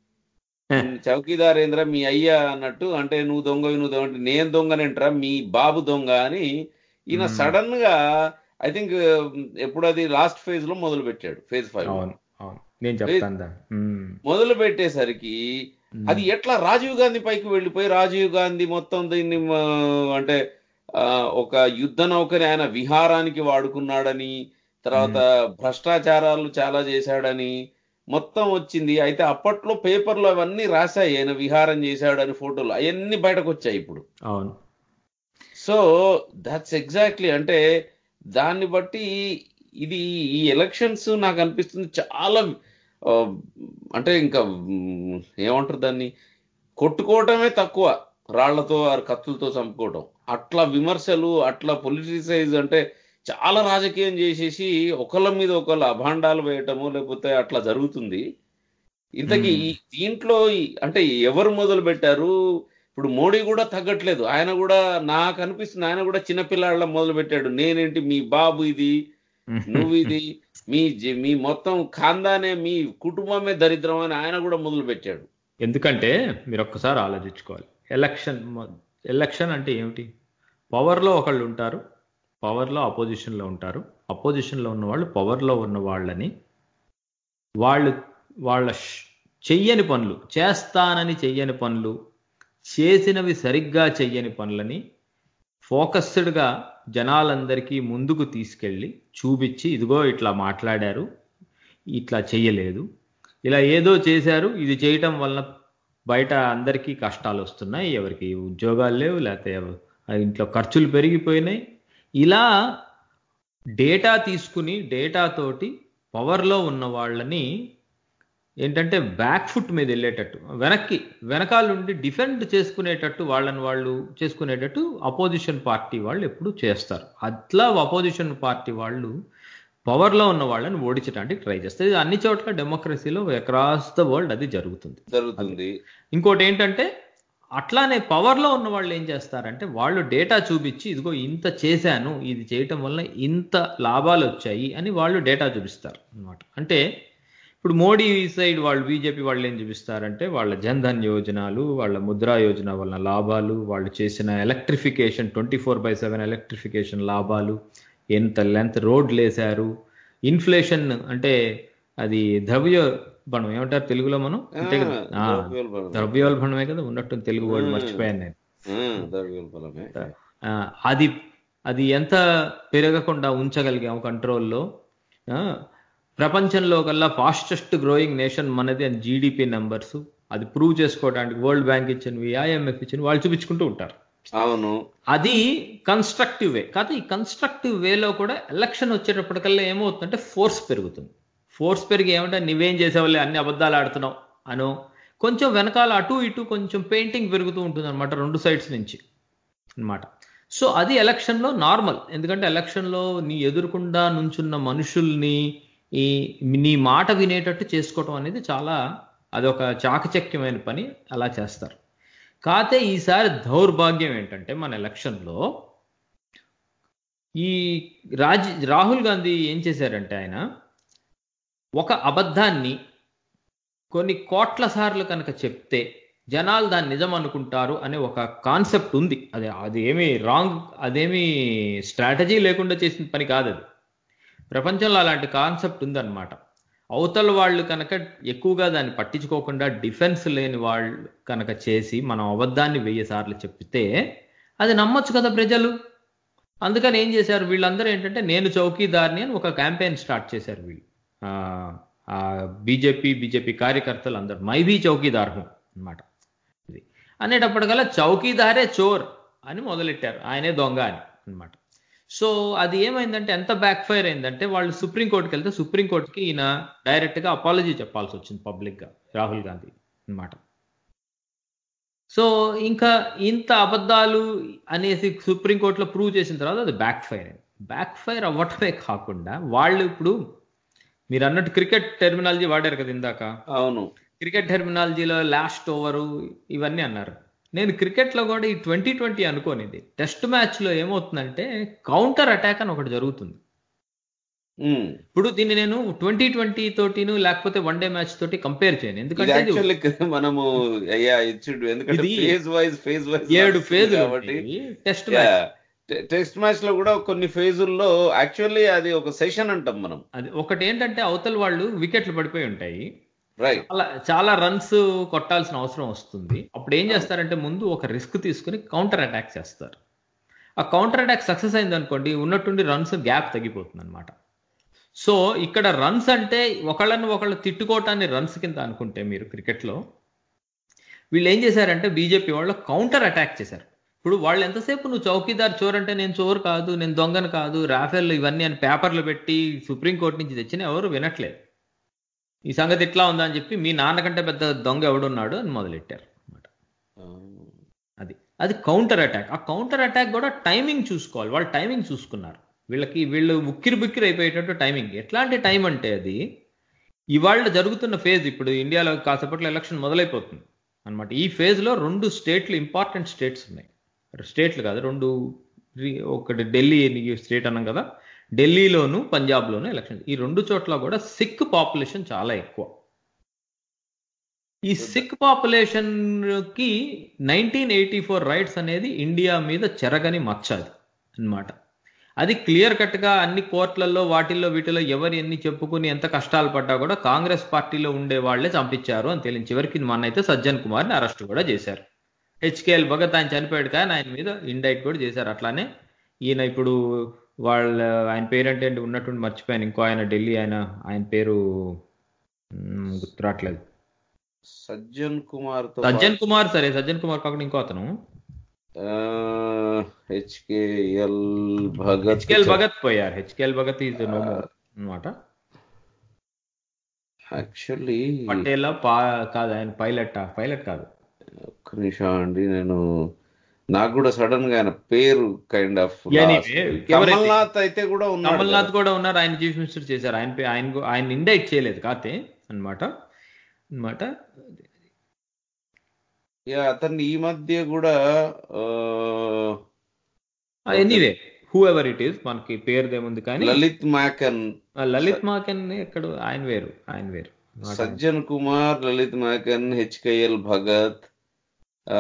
చౌకీదార్ ఏంద్రా మీ అయ్యా అన్నట్టు అంటే నువ్వు దొంగ నువ్వు దొంగ అంటే నేను దొంగనేంట్రా మీ బాబు దొంగ అని ఈయన Hmm. సడన్ గా ఐ థింక్ ఎప్పుడు అది లాస్ట్ ఫేజ్ లో మొదలు పెట్టాడు ఫేజ్ ఫైవ్ అవును అవును నేను చెప్తాను దా. మ్మ్. మొదలు పెట్టేసరికి అది ఎట్లా రాజీవ్ గాంధీ పైకి వెళ్ళిపోయి రాజీవ్ గాంధీ మొత్తం దీన్ని ఆ, అంటే ఆ, ఒక యుద్ధ నౌకని ఆయన విహారానికి వాడుకున్నాడని తర్వాత భ్రష్టాచారాలు చాలా చేశాడని మొత్తం వచ్చింది అయితే అప్పట్లో పేపర్లో అవన్నీ రాశాయి ఆయన విహారం చేశాడని ఫోటోలు అవన్నీ బయటకు వచ్చాయి ఇప్పుడు అవును సో దట్స్ ఎగ్జాక్ట్లీ అంటే దాన్ని బట్టి ఇది ఈ ఎలక్షన్స్ నాకు అనిపిస్తుంది చాలా ఆ, అంటే ఇంకా మ్, ఏమంటారు దాన్ని కొట్టుకోవటమే తక్కువ రాళ్లతో ఆరు కత్తులతో చంపుకోవటం అట్లా విమర్శలు అట్లా పొలిటిసైజ్ అంటే చాలా రాజకీయం చేసేసి ఒకళ్ళ మీద ఒకళ్ళు అభాండాలు వేయటము లేకపోతే అట్లా జరుగుతుంది ఇంతకీ మ్మ్. ఈ- దీంట్లో ఈ- అంటే ఎవరు మొదలు పెట్టారు ఇప్పుడు మోడీ కూడా తగ్గట్లేదు ఆయన కూడా నాకు అనిపిస్తుంది ఆయన కూడా చిన్నపిల్లాళ్ళ మొదలు పెట్టాడు నేనేంటి మీ బాబు ఇది నువ్వు ఇది మీ జి- మీ మొత్తం ఖాందానే మీ కుటుంబమే దరిద్రం అని ఆయన కూడా మొదలు పెట్టాడు ఎందుకంటే మీరు ఒక్కసారి ఆలోచించుకోవాలి ఎలక్షన్ ఎలక్షన్ అంటే ఏమిటి పవర్లో ఒకళ్ళు ఉంటారు పవర్లో అపోజిషన్లో ఉంటారు అపోజిషన్లో ఉన్న వాళ్ళు పవర్లో ఉన్న వాళ్ళని వాళ్ళు వాళ్ళ ష్- చెయ్యని పనులు చేస్తానని చెయ్యని పనులు చేసినవి సరిగ్గా చెయ్యని పనులని ఫోకస్డ్గా జనాలందరికీ ముందుకు తీసుకెళ్ళి చూపించి ఇదిగో ఇట్లా మాట్లాడారు ఇట్లా చెయ్యలేదు ఇలా ఏదో చేశారు ఇది చేయటం వలన బయట అందరికీ కష్టాలు వస్తున్నాయి ఎవరికి ఉద్యోగాలు లేవు లేకపోతే ఎవ- ఆ ఇంట్లో ఖర్చులు పెరిగిపోయినాయి ఇలా డేటా తీసుకుని డేటా తోటి పవర్లో ఉన్న వాళ్ళని ఏంటంటే బ్యాక్ ఫుట్ మీద వెళ్ళేటట్టు వెనక్కి వెనకాల నుండి డిఫెండ్ చేసుకునేటట్టు వాళ్ళని వాళ్ళు చేసుకునేటట్టు అపోజిషన్ పార్టీ వాళ్ళు ఎప్పుడు చేస్తారు అట్లా అపోజిషన్ పార్టీ వాళ్ళు పవర్లో ఉన్న వాళ్ళని ఓడించడానికి ట్రై చేస్తారు ఇది అన్ని చోట్ల డెమోక్రసీలో అక్రాస్ ద వరల్డ్ అది జరుగుతుంది జరుగుతుంది ఇంకోటి ఏంటంటే అట్లానే పవర్లో ఉన్న వాళ్ళు ఏం చేస్తారంటే వాళ్ళు డేటా చూపించి ఇదిగో ఇంత చేశాను ఇది చేయటం వల్ల ఇంత లాభాలు వచ్చాయి అని వాళ్ళు డేటా చూపిస్తారు అన్నమాట అంటే ఇప్పుడు మోడీ సైడ్ వాళ్ళు బీజేపీ వాళ్ళు ఏం చూపిస్తారంటే వాళ్ళ జన్ధన్ యోజనాలు వాళ్ళ ముద్రా యోజన వలన లాభాలు వాళ్ళు చేసిన electrification twenty four by seven electrification లాభాలు ఎంత లెంత్ రోడ్లు వేశారు ఇన్ఫ్లేషన్ అంటే అది ద్రవ్యోల్బణం ఏమంటారు తెలుగులో మనం అంతే కదా ఆ, ద్రవ్యోల్బణం. ద్రవ్యోల్బణమే కదా ఉన్నట్టు తెలుగు వర్డ్ మర్చిపోయాను నేను ఆ, ద్రవ్యోల్బణమే ఆ, అది అది ఎంత పెరగకుండా ఉంచగలిగాం కంట్రోల్లో ప్రపంచంలో కల్లా ఫాస్టెస్ట్ గ్రోయింగ్ నేషన్ మనది అని జీడిపి నెంబర్స్ అది ప్రూవ్ చేసుకోవడానికి వరల్డ్ బ్యాంక్ ఇచ్చినవి ఐఎంఎఫ్ ఇచ్చినవి వాళ్ళు చూపించుకుంటూ ఉంటారు అవును అది కన్స్ట్రక్టివ్ వే కాదు ఈ కన్స్ట్రక్టివ్ వేలో కూడా ఎలక్షన్ వచ్చేటప్పటికల్లా ఏమవుతుందంటే ఫోర్స్ పెరుగుతుంది ఫోర్స్ పెరిగి ఏమంటే నువ్వేం చేసేవాళ్ళే అన్ని అబద్ధాలు ఆడుతున్నావు అనో కొంచెం వెనకాల అటు ఇటు కొంచెం పెయింటింగ్ పెరుగుతూ ఉంటుంది అనమాట రెండు సైడ్స్ నుంచి అన్నమాట సో అది ఎలక్షన్లో నార్మల్ ఎందుకంటే ఎలక్షన్లో నీ ఎదురుకుండా నుంచున్న మనుషుల్ని ఈ నీ మాట వినేటట్టు చేసుకోవటం అనేది చాలా అదొక చాకచక్యమైన పని అలా చేస్తారు కాతే ఈసారి దౌర్భాగ్యం ఏంటంటే మన ఎలక్షన్లో ఈ రాజ్ రాహుల్ గాంధీ ఏం చేశారంటే ఆయన ఒక అబద్ధాన్ని కొన్ని కోట్ల సార్లు కనుక చెప్తే జనాలు దాన్ని నిజం అనుకుంటారు అనే ఒక కాన్సెప్ట్ ఉంది అది అది ఏమి రాంగ్ అదేమి స్ట్రాటజీ లేకుండా చేసిన పని కాదు అది ప్రపంచంలో అలాంటి కాన్సెప్ట్ ఉందన్నమాట అవతల వాళ్ళు కనుక ఎక్కువగా దాన్ని పట్టించుకోకుండా డిఫెన్స్ లేని వాళ్ళు కనుక చేసి మనం అబద్ధాన్ని వెయ్యి సార్లు చెప్తే అది నమ్మొచ్చు కదా ప్రజలు అందుకని ఏం చేశారు వీళ్ళందరూ ఏంటంటే నేను చౌకీదార్ని అని ఒక క్యాంపెయిన్ స్టార్ట్ చేశారు వీళ్ళు బీజేపీ బీజేపీ కార్యకర్తలు అందరు మై బీ చౌకీదార్ హూ అనమాట ఇది అనేటప్పటికల్లా చౌకీదారే చోర్ అని మొదలెట్టారు ఆయనే దొంగ అని అనమాట సో అది ఏమైందంటే ఎంత బ్యాక్ ఫైర్ అయిందంటే వాళ్ళు సుప్రీంకోర్టుకి వెళ్తే సుప్రీంకోర్టుకి ఈయన డైరెక్ట్గా అపాలజీ చెప్పాల్సి వచ్చింది పబ్లిక్గా రాహుల్ గాంధీ అనమాట సో ఇంకా ఇంత అబద్ధాలు అనేసి సుప్రీంకోర్టులో ప్రూవ్ చేసిన తర్వాత అది బ్యాక్ ఫైర్ అయింది బ్యాక్ ఫైర్ అవ్వటమే కాకుండా వాళ్ళు ఇప్పుడు మీరు అన్నట్టు క్రికెట్ టెర్మినాలజీ వాడారు కదా ఇందాక అవును క్రికెట్ టెర్మినాలజీలో లాస్ట్ ఓవరు ఇవన్నీ అన్నారు నేను క్రికెట్లో కూడా ఈ ట్వంటీ ట్వంటీ అనుకోనిది టెస్ట్ మ్యాచ్లో ఏమవుతుందంటే కౌంటర్ అటాక్ అని ఒకటి జరుగుతుంది ఉమ్. ఇప్పుడు దీన్ని నేను ట్వంటీ ట్వంటీ తోటిను లేకపోతే వన్ డే మ్యాచ్ తోటి కంపేర్ చేయను ఇది ఎందుకంటే ఇది యాక్చువల్లీ మనము అయ్యా ఇచ్చిండు ఎందుకంటే ఇది ఫేజ్ వైజ్ ఫేజ్ వైజ్ ఏడు ఫేజులు కాబట్టి టెస్ట్ మ్యాచ్ టెస్ట్ మ్యాచ్ లో కూడా కొన్ని ఫేజుల్లో యాక్చువల్లీ అది ఒక సెషన్ అంటాం మనం అది ఒకటి ఏంటంటే అవతల వాళ్ళు వికెట్లు పడిపోయి ఉంటాయి రైట్ చాలా చాలా రన్స్ కొట్టాల్సిన అవసరం వస్తుంది అప్పుడు ఏం చేస్తారంటే ముందు ఒక రిస్క్ తీసుకుని కౌంటర్ అటాక్ చేస్తారు ఆ కౌంటర్ అటాక్ సక్సెస్ అయింది అనుకోండి ఉన్నట్టుండి రన్స్ గ్యాప్ తగ్గిపోతుంది అనమాట సో ఇక్కడ రన్స్ అంటే ఒకళ్ళని ఒకళ్ళు తిట్టుకోవటాన్ని రన్స్ కింద అనుకుంటే మీరు క్రికెట్లో వీళ్ళు ఏం చేశారంటే బీజేపీ వాళ్ళు కౌంటర్ అటాక్ చేశారు ఇప్పుడు వాళ్ళు ఎంతసేపు నువ్వు చౌకీదార్ చోర్ అంటే నేను చోర్ కాదు నేను దొంగను కాదు రాఫెల్ ఇవన్నీ అని పేపర్లు పెట్టి సుప్రీంకోర్టు నుంచి తెచ్చిన ఎవరు వినట్లేదు ఈ సంగతి ఇట్లా ఉందా అని చెప్పి మీ నాన్నకంటే పెద్ద దొంగ ఎవడున్నాడు అని మొదలెట్టారు అన్నమాట అది అది కౌంటర్ అటాక్ ఆ కౌంటర్ అటాక్ కూడా టైమింగ్ చూసుకోవాలి వాళ్ళు టైమింగ్ చూసుకున్నారు వీళ్ళకి వీళ్ళు ఉక్కిరి బిక్కిరి అయిపోయేటట్టు టైమింగ్ ఎట్లాంటి టైం అంటే అది ఇవాళ జరుగుతున్న ఫేజ్ ఇప్పుడు ఇండియాలో కాసేపట్లో ఎలక్షన్ మొదలైపోతుంది అన్నమాట ఈ phase లో రెండు స్టేట్లు ఇంపార్టెంట్ స్టేట్స్ ఉన్నాయి స్టేట్లు కాదు రెండు రి- ఒకటి ఢిల్లీ స్టేట్ అన్నాం కదా ఢిల్లీలోను పంజాబ్లోను ఎలక్షన్ ఈ రెండు చోట్ల కూడా సిక్ పాపులేషన్ చాలా ఎక్కువ ఈ సిక్ పాపులేషన్ కి నైన్టీన్ ఎయిటీ ఫోర్ రైట్స్ అనేది ఇండియా మీద చెరగని మచ్చ అది అన్నమాట అది క్లియర్ కట్ గా అన్ని కోర్టులలో వాటిల్లో వీటిలో ఎవరు ఎన్ని చెప్పుకుని ఎంత కష్టాలు పడ్డా కూడా కాంగ్రెస్ పార్టీలో ఉండే వాళ్ళే చంపించారు అని తెలియని చివరికి మొన్న అయితే సజ్జన్ కుమార్ ని అరెస్ట్ కూడా చేశారు హెచ్కేఎల్ భగత్ ఆయన చనిపోయాడు కానీ ఆయన మీద ఇండైట్ కూడా చేశారు అట్లానే ఈయన ఇప్పుడు వాళ్ళ ఆయన పేరేంటి అంటే ఉన్నట్టుండి మర్చిపోయాను ఇంకో ఆయన ఢిల్లీ ఆయన ఆయన పేరు మ్, గుర్తురావట్లేదు సజ్జన్ కుమార్ తో సజ్జన్ కుమార్ సరే సజ్జన్ కుమార్ కాకుండా ఇంకో అతను హెచ్కేఎల్ భగత్ హెచ్కేఎల్ భగత్ పోయారు HKL Bhagat is no more అనమాట యాక్చువల్లీ పటేలా పా కాదు ఆయన పైలట్ పైలట్ కాదు ఒక్క నిమిషం అండి నేను నాకు కూడా సడన్ గా ఆయన పేరు కైండ్ ఆఫ్ Anyway, ఎవరైతే- కమల్నాథ్ అయితే కూడా ఉన్నాడు కమల్నాథ్ కూడా ఉన్నారు ఆయన చీఫ్ మినిస్టర్ చేశారు ఆయన పే- ఆయన గు- ఆయన ఇండైట్ చేయలేదు కాతే అన్నమాట అన్నమాట యా అతన్ని ఈ మధ్య కూడా anyway whoever it is మనకి పేరుదేముంది కానీ లలిత్ మాకన్ ఆ లలిత్ మాకెన్ ఎక్కడ ఆయన వేరు ఆయన వేరు సజ్జన్ కుమార్ లలిత్ మాకన్ హెచ్కేఎల్ భగత్ ఆ,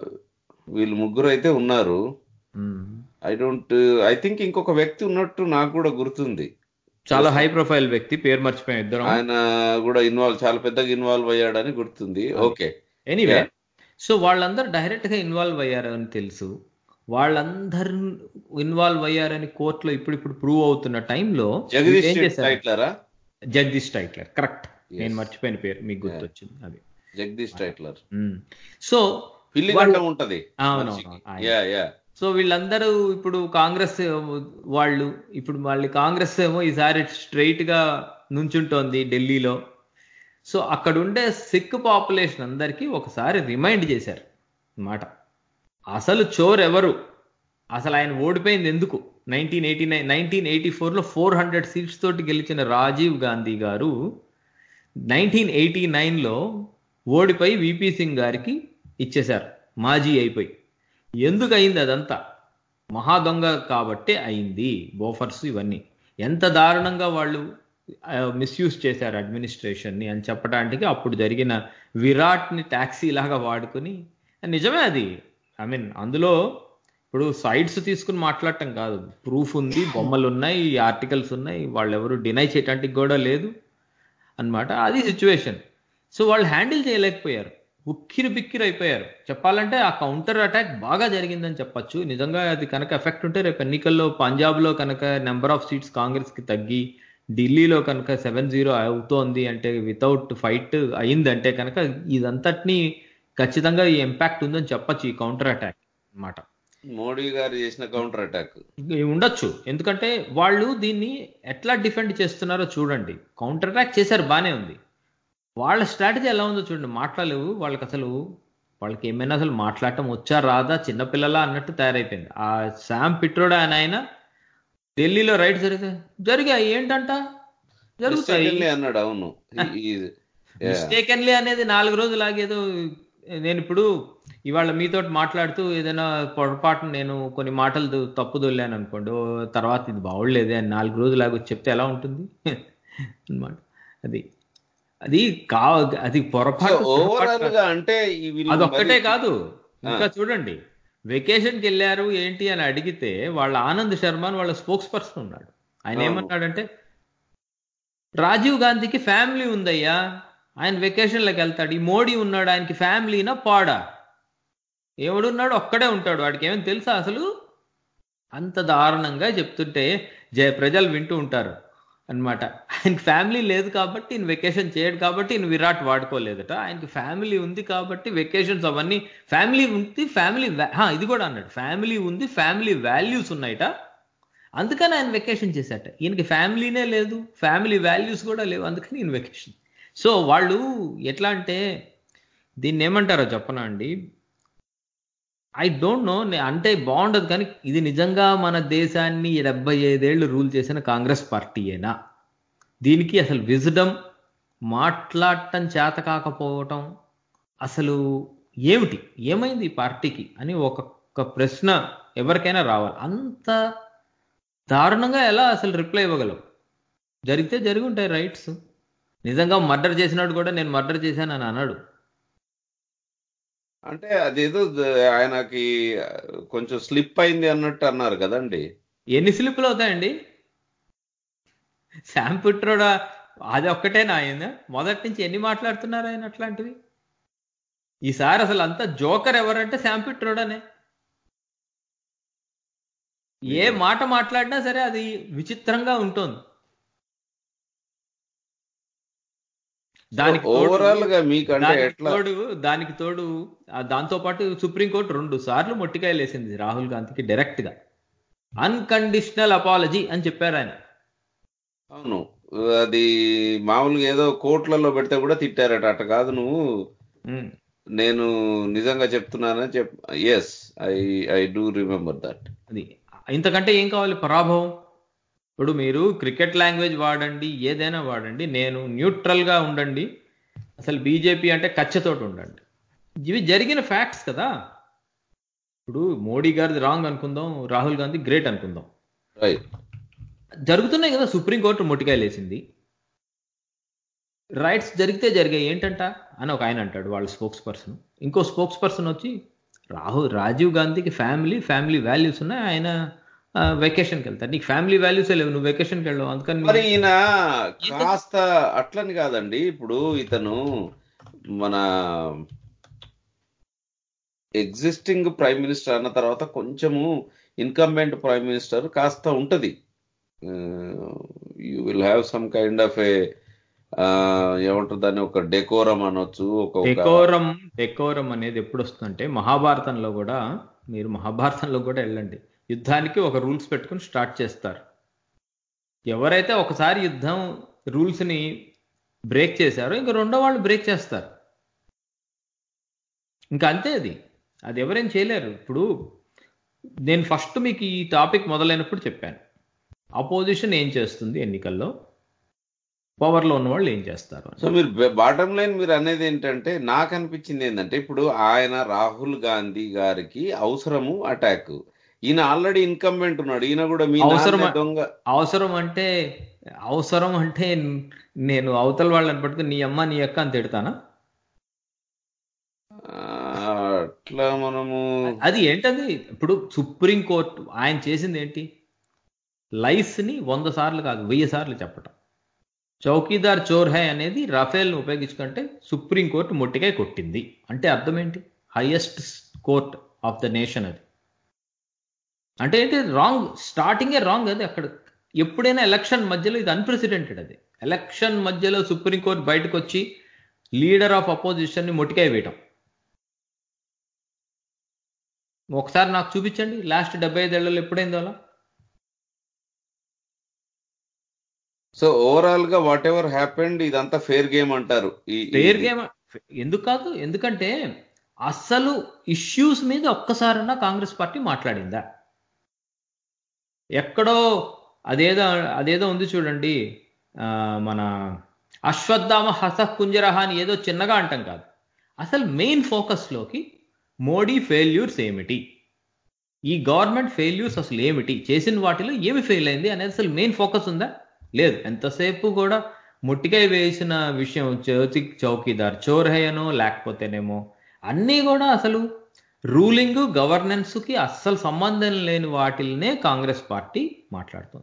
వీళ్ళు ముగ్గురు అయితే ఉన్నారు hmm. I don't I think ఇంకొక వ్యక్తి ఉన్నట్టు నాకు కూడా గుర్తుంది చాలా హై ప్రొఫైల్ వ్యక్తి పేరు మర్చిపోయాం ఇద్దరం ఆయన కూడా ఇన్వాల్వ్ చాలా పెద్దగా ఇన్వాల్వ్ అయ్యాడని గుర్తుంది ఓకే ఎనీవే Yeah. సో వాళ్ళందరూ డైరెక్ట్ గా ఇన్వాల్వ్ అయ్యారని తెలుసు వాళ్ళందరూ ఇన్వాల్వ్ అయ్యారని కోర్టులో ఇప్పుడు ఇప్పుడు ప్రూవ్ అవుతున్న టైంలో జగదీష్ ఏం చేశారు టైట్లరా జగదీష్ టైట్లర్ కరెక్ట్ Yes. నేను మర్చిపోయిన పేరు మీకు గుర్తొచ్చింది అది జగదీష్ టైట్లర్ సో పిల్లి వాళ్ళు- గడ్డం ఉంటది అవును, మనిషికి. అవును, ఆయన. యా యా సో వీళ్ళందరూ ఇప్పుడు కాంగ్రెస్ వాళ్ళు ఇప్పుడు మళ్ళీ కాంగ్రెస్ ఏమో ఈసారి స్ట్రైట్ గా నుంచుంటోంది ఢిల్లీలో సో అక్కడ ఉండే సిక్ పాపులేషన్ అందరికీ ఒకసారి రిమైండ్ చేశారు మాట అసలు చోర్ ఎవరు అసలు ఆయన ఓడిపోయింది ఎందుకు nineteen eighty nine nineteen eighty ఫోర్లో ఫోర్ హండ్రెడ్ సీట్స్ తోటి గెలిచిన రాజీవ్ గాంధీ గారు నైన్టీన్ ఎయిటీ నైన్లో ఓడిపోయి విపి సింగ్ గారికి ఇచ్చేశారు మాజీ అయిపోయి ఎందుకు అయింది అదంతా మహా దొంగ కాబట్టే అయింది బోఫర్స్ ఇవన్నీ ఎంత దారుణంగా వాళ్ళు మిస్యూజ్ చేశారు అడ్మినిస్ట్రేషన్ని అని చెప్పడానికి అప్పుడు జరిగిన విరాట్ని ట్యాక్సీ లాగా వాడుకుని నిజమే అది ఐ మీన్ అందులో ఇప్పుడు సైడ్స్ తీసుకుని మాట్లాడటం కాదు ప్రూఫ్ ఉంది బొమ్మలు ఉన్నాయి ఆర్టికల్స్ ఉన్నాయి వాళ్ళు ఎవరు డినై చేయటానికి కూడా లేదు అన్నమాట అది సిచ్యువేషన్ సో వాళ్ళు హ్యాండిల్ చేయలేకపోయారు ఉక్కిరి బిక్కిరి అయిపోయారు చెప్పాలంటే ఆ కౌంటర్ అటాక్ బాగా జరిగిందని చెప్పొచ్చు నిజంగా అది కనుక ఎఫెక్ట్ ఉంటే రేపు ఎన్నికల్లో పంజాబ్లో కనుక నెంబర్ ఆఫ్ సీట్స్ కాంగ్రెస్ కి తగ్గి ఢిల్లీలో కనుక సెవెన్ జీరో అవుతోంది అంటే వితౌట్ ఫైట్ అయిందంటే కనుక ఇదంతటిని ఖచ్చితంగా ఈ ఇంపాక్ట్ ఉందని చెప్పొచ్చు ఈ కౌంటర్ అటాక్ అన్నమాట మోడీ గారు చేసిన కౌంటర్ అటాక్ ఉండొచ్చు ఎందుకంటే వాళ్ళు దీన్ని ఎట్లా డిఫెండ్ చేస్తున్నారో చూడండి కౌంటర్ అటాక్ చేశారు బానే ఉంది వాళ్ళ స్ట్రాటజీ ఎలా ఉందో చూడండి మాట్లాడలేవు వాళ్ళకి అసలు వాళ్ళకి ఏమైనా అసలు మాట్లాడటం వచ్చా రాదా చిన్నపిల్లలా అన్నట్టు తయారైపోయింది ఆ శామ్ పిట్రోడా అని ఆయన ఢిల్లీలో రైట్ జరిగితే జరిగాయి ఏంటంట జరుగుతాయి Mistakenly అన్నాడు అవును He- he- yeah. మిస్టేకన్లీ అనేది నాలుగు రోజులు ఆగేదో నేను ఇప్పుడు ఇవాళ మీతో మాట్లాడుతూ ఏదైనా పొరపాటు నేను కొన్ని మాటలు దు- తప్పు దొల్లాను అనుకోండి ఓ తర్వాత ఇది బాగులేదే అని నాలుగు రోజులు ఆగి వచ్చి చెప్తే ఎలా ఉంటుంది అన్నమాట అది అది కా అది సో పొరపాటు ఓవరాల్ పొరపాటు గా అంటే ఈ వీళ్ళు అదొక్కటే మరి- కాదు ఇంకా చూడండి వెకేషన్కి వెళ్ళారు ఏంటి అని అడిగితే వాళ్ళ ఆనంద్ శర్మ అని వాళ్ళ స్పోక్స్ పర్సన్ ఉన్నాడు ఆయన అవును. ఏమన్నాడంటే రాజీవ్ గాంధీకి ఫ్యామిలీ ఉందయ్యా ఆయన వెకేషన్లకు వెళ్తాడు ఈ మోడీ ఉన్నాడు ఆయనకి ఫ్యామిలీనా పాడా ఎవడున్నాడు ఒక్కడే ఉంటాడు వాడికి ఏమైనా తెలుసా అసలు అంత దారుణంగా చెప్తుంటే జయ ప్రజలు వింటూ ఉంటారు అన్నమాట ఆయనకి ఫ్యామిలీ లేదు కాబట్టి ఈయన వెకేషన్ చేయడు కాబట్టి ఈయన విరాట్ వాడుకోలేదట ఆయనకి ఫ్యామిలీ ఉంది కాబట్టి వెకేషన్స్ అవన్నీ ఫ్యామిలీ ఉంది ఫ్యామిలీ ఇది కూడా అన్నాడు ఫ్యామిలీ ఉంది ఫ్యామిలీ వాల్యూస్ ఉన్నాయట అందుకని ఆయన వెకేషన్ చేశాట ఈయనకి ఫ్యామిలీనే లేదు ఫ్యామిలీ వాల్యూస్ కూడా లేవు అందుకని ఈయన వెకేషన్ సో వాళ్ళు ఎట్లా అంటే దీన్ని ఏమంటారో చెప్పనా అండి ఐ డోంట్ నో అంటే బాగుండదు కానీ ఇది నిజంగా మన దేశాన్ని డెబ్బై ఐదేళ్లు రూల్ చేసిన కాంగ్రెస్ పార్టీయేనా దీనికి అసలు విజడమ్ మాట్లాడటం చేత కాకపోవటం అసలు ఏమిటి ఏమైంది ఈ పార్టీకి అని ఒక్కొక్క ప్రశ్న ఎవరికైనా రావాలి అంత దారుణంగా ఎలా అసలు రిప్లై ఇవ్వగలవు జరిగితే జరిగి ఉంటాయి రైట్స్ నిజంగా మర్డర్ చేసినాడు కూడా నేను మర్డర్ చేశాను అని అన్నాడు అంటే అదేదో ద- ఆయనకి కొంచెం స్లిప్ అయింది అన్నట్టు అన్నారు కదండి ఎన్ని స్లిప్లు అవుతాయండి శామ్ పిట్రోడా అది ఒక్కటేనా ఆయన మొదటి నుంచి ఎన్ని మాట్లాడుతున్నారు ఆయన అట్లాంటివి ఈసారి అసలు అంత జోకర్ ఎవరంటే శామ్ పిట్రోడనే ఏ మాట మాట్లాడినా సరే అది విచిత్రంగా ఉంటుంది దానికి తోడు- ఓవరాల్ గా మీకు అంటే దానికి ఎట్లా తోడు దానికి తోడు ఆ దాంతో పాటు సుప్రీంకోర్టు రెండు సార్లు మొట్టికాయలు వేసింది రాహుల్ గాంధీకి డైరెక్ట్ గా అన్కండిషనల్ అపాలజీ అని చెప్పారు ఆయన అవును అది మామూలుగా ఏదో కోర్టులలో పెడితే కూడా తిట్టారట అట కాదు నువ్వు ఉమ్. నేను నిజంగా చెప్తున్నానని చెప్ yes I I do remember that అది ఇంతకంటే ఏం కావాలి పరాభవం ఇప్పుడు మీరు క్రికెట్ లాంగ్వేజ్ వాడండి ఏదైనా వాడండి నేను న్యూట్రల్ గా ఉండండి అసలు బీజేపీ అంటే కచ్చతోటి ఉండండి ఇవి జరిగిన ఫ్యాక్ట్స్ కదా ఇప్పుడు మోడీ గారిది రాంగ్ అనుకుందాం రాహుల్ గాంధీ గ్రేట్ అనుకుందాం రైట్ జరుగుతున్నాయి కదా సుప్రీంకోర్టు మొట్టికాయలు వేసింది రైట్స్ జరిగితే జరిగాయి ఏంటంట అని ఒక ఆయన అంటాడు వాళ్ళ స్పోక్స్ పర్సన్ ఇంకో స్పోక్స్ పర్సన్ వచ్చి రాహుల్ రాజీవ్ గాంధీకి ఫ్యామిలీ ఫ్యామిలీ వాల్యూస్ ఉన్నాయి ఆయన వెకేషన్కి వెళ్తారు నీకు ఫ్యామిలీ వాల్యూసే లేవు నువ్వు వెకేషన్కి వెళ్ళవు అందుకని మరి నీ- ఈయన కాస్త అట్లని కాదండి ఇప్పుడు ఇతను మన ఎగ్జిస్టింగ్ ప్రైమ్ మినిస్టర్ అన్న తర్వాత కొంచెము ఇన్కంబెంట్ ప్రైమ్ మినిస్టర్ కాస్త ఉంటది you will have some kind of a ఏమంటారు దాన్ని ఒక డెకోరం అనొచ్చు ఒక ఒక- డెకోరం డెకోరం అనేది ఎప్పుడు వస్తుందంటే మహాభారతంలో కూడా మీరు మహాభారతంలో కూడా వెళ్ళండి యుద్ధానికి ఒక రూల్స్ పెట్టుకుని స్టార్ట్ చేస్తారు ఎవరైతే ఒకసారి యుద్ధం రూల్స్ ని బ్రేక్ చేశారో ఇంకా రెండో వాళ్ళు బ్రేక్ చేస్తారు ఇంకా అంతే అది అది ఎవరేం చేయలేరు ఇప్పుడు నేను ఫస్ట్ మీకు ఈ టాపిక్ మొదలైనప్పుడు చెప్పాను అపోజిషన్ ఏం చేస్తుంది ఎన్నికల్లో పవర్లో ఉన్న వాళ్ళు ఏం చేస్తారు అని. సో మీరు బాటమ్ లైన్ మీరు అనేది ఏంటంటే నాకు అనిపించింది ఏంటంటే ఇప్పుడు ఆయన రాహుల్ గాంధీ గారికి అవసరము అటాక్ ఈయన ఆల్రెడీ ఇన్కంబెంట్ ఉన్నాడు ఈయన కూడా మీ అవసరమా? నాన్నే దొంగ అవసరం అంటే అవసరం అంటే నేను అవతల వాళ్ళని పట్టుకుని నీ అమ్మ నీ అక్క అని తిడతానా ఆ, అట్లా మనము అది ఏంటది ఇప్పుడు సుప్రీం కోర్టు ఆయన చేసింది ఏంటి లైస్ ని వంద సార్లు కాదు వెయ్యి సార్లు చెప్పటం చౌకీదార్ చోర్ హై అనేది రఫేల్ను ఉపయోగించుకుంటే సుప్రీం కోర్టు మొట్టికాయ కొట్టింది అంటే అర్థం ఏంటి highest court of the nation అది అంటే ఏంటి రాంగ్ స్టార్టింగే రాంగ్ అది అక్కడ ఎప్పుడైనా ఎలక్షన్ మధ్యలో ఇది అన్ప్రెసిడెంటెడ్ అది ఎలక్షన్ మధ్యలో సుప్రీం కోర్టు బయటకు వచ్చి లీడర్ ఆఫ్ అపోజిషన్ ని మొట్టికాయ వేయటం ఒకసారి నాకు చూపించండి లాస్ట్ డెబ్బై ఐదేళ్లలో ఎప్పుడైందో అలా సో ఓవరాల్ గా వాట్ ఎవర్ హ్యాపెండ్ ఇదంతా ఫేర్ గేమ్ అంటారు ఈ- ఈ- ఫెయిర్ గేమ్ ఎందుకు కాదు ఎందుకంటే అస్సలు ఇష్యూస్ మీద ఒక్కసారన్నా కాంగ్రెస్ పార్టీ మాట్లాడిందా ఎక్కడో అదేదో అదేదో ఉంది చూడండి ఆ, మన అశ్వత్థామ హస కుంజరహ అని ఏదో చిన్నగా అంటాం కాదు అసలు మెయిన్ ఫోకస్లోకి మోడీ ఫెయిల్యూర్స్ ఏమిటి ఈ గవర్నమెంట్ ఫెయిల్యూర్స్ అసలు ఏమిటి చేసిన వాటిలో ఏమి ఫెయిల్ అయింది అనేది అసలు మెయిన్ ఫోకస్ ఉందా లేదు ఎంతసేపు కూడా ముట్టికాయ వేసిన విషయం చౌతి చౌకీదార్ చోర్హయనో లేకపోతేనేమో అన్నీ కూడా అసలు రూలింగ్ గవర్నెన్స్ కి అస్సలు సంబంధం లేని వాటిల్నే కాంగ్రెస్ పార్టీ మాట్లాడుతుంది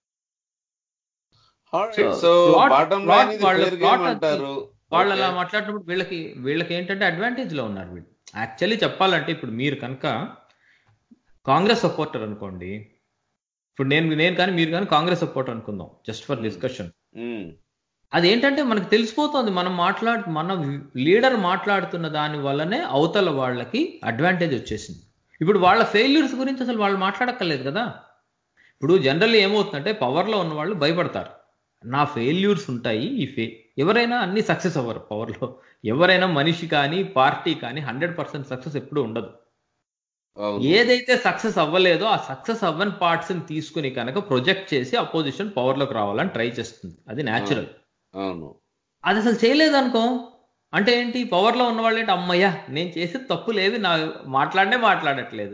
Alright, So, so plot- bottom plot line ఇది వాళ్ళ ఫేర్ plot గేమ్ అది. అంటారు వాళ్ళు అలా Okay. మాట్లాడినప్పుడు వీళ్ళకి వీళ్ళకి ఏంటంటే అడ్వాంటేజ్ లో ఉన్నారు వీళ్ళు యాక్చువల్లీ చెప్పాలంటే ఇప్పుడు మీరు కనుక కాంగ్రెస్ సపోర్టర్ అనుకోండి ఇప్పుడు నేను నేను కానీ మీరు కానీ కాంగ్రెస్ సపోర్టర్ అనుకుందాం జస్ట్ ఫర్ డిస్కషన్ ఉమ్, అదేంటంటే మనకు తెలిసిపోతుంది మనం మాట్లాడు మన లీడర్ మాట్లాడుతున్న దాని వల్లనే అవతల వాళ్ళకి అడ్వాంటేజ్ వచ్చేసింది ఇప్పుడు వాళ్ళ ఫెయిల్యూర్స్ గురించి అసలు వాళ్ళు మాట్లాడక్కర్లేదు కదా ఇప్పుడు జనరల్లీ ఏమవుతుందంటే పవర్లో ఉన్న వాళ్ళు భయపడతారు నా ఫెయిల్యూర్స్ ఉంటాయి ఈ ఫే ఎవరైనా అన్ని సక్సెస్ అవ్వరు పవర్లో ఎవరైనా మనిషి కానీ పార్టీ కానీ హండ్రెడ్ పర్సెంట్ సక్సెస్ ఎప్పుడూ ఉండదు అవును ఏదైతే సక్సెస్ అవ్వలేదో ఆ సక్సెస్ అవ్వని పార్ట్స్ ని తీసుకుని కనుక ప్రొజెక్ట్ చేసి అపోజిషన్ పవర్ లోకి రావాలని ట్రై చేస్తుంది అది న్యాచురల్ అవును అది అసలు చేయలేదనుకో అంటే ఏంటి పవర్ లో ఉన్న వాళ్ళు ఏంటి అమ్మయ్యా నేను చేసే తప్పులేవి నా మాట్లాడనే మాట్లాడట్లేదు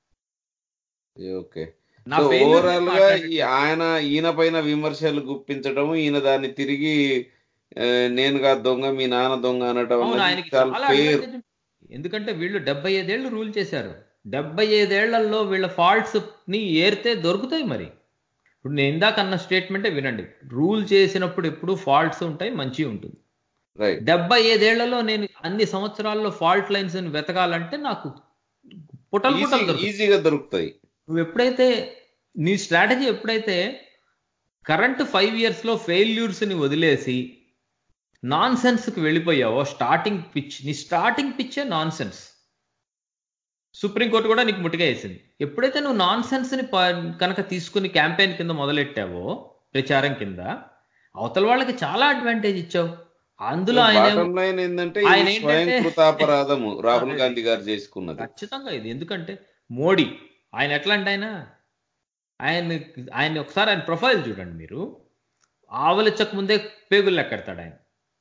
ఓకే నా సో failure ఓవరాల్ గా మాట్లాడట్లేదు. ఈ ఆయన ఈయన పైన విమర్శలు గుప్పించడం ఈయన దాన్ని తిరిగి ఆ, నేనుగా దొంగ మీ నాన్న దొంగ అనటం అవును అన్నది ఆయనకి చాలా చాలా ఫెయిర్ advantage ఉంది. ఎందుకంటే వీళ్ళు డెబ్బై ఐదేళ్లు రూల్ చేశారు డెబ్బై ఐదేళ్లలో వీళ్ళ ఫాల్ట్స్ ని ఏరితే దొరుకుతాయి మరి ఇప్పుడు నేను ఇందాక అన్న స్టేట్మెంటే వినండి రూల్ చేసినప్పుడు ఎప్పుడు ఫాల్ట్స్ ఉంటాయి మంచి ఉంటుంది రైట్ డెబ్బై ఐదేళ్లలో నేను అన్ని సంవత్సరాల్లో ఫాల్ట్ లైన్స్ వెతకాలంటే నాకు పుటలు పుటలు దొరుకుతాయి ఈజీగా దొరుకుతాయి నువ్వు ఎప్పుడైతే నీ స్ట్రాటజీ ఎప్పుడైతే కరెంట్ ఫైవ్ ఇయర్స్ లో ఫెయిల్యూర్స్ ని వదిలేసి నాన్ సెన్స్ కి వెళ్ళిపోయావో స్టార్టింగ్ పిచ్ నీ స్టార్టింగ్ పిచ్చే నాన్ సెన్స్ సుప్రీంకోర్టు కూడా నీకు ముట్టిగా వేసింది ఎప్పుడైతే నువ్వు నాన్ సెన్స్ ని ప- కనుక తీసుకుని క్యాంపెయిన్ కింద మొదలెట్టావో ప్రచారం కింద అవతల వాళ్ళకి చాలా అడ్వాంటేజ్ ఇచ్చావు అందులో ఆయన బాటం లైన్ ఏంటంటే ఇది ఆయన స్వయం ఏంటంటే- కృతాపరాధము రాహుల్ గాంధీ గారు చేసుకున్నది ఖచ్చితంగా ఇది ఎందుకంటే మోడీ ఆయన ఎట్లా అంటే ఆయన ఆయన ఆయన ఒకసారి ఆయన ప్రొఫైల్ చూడండి మీరు ఆవలిచ్చక ముందే పేగులు లెక్కెడతాడు ఆయన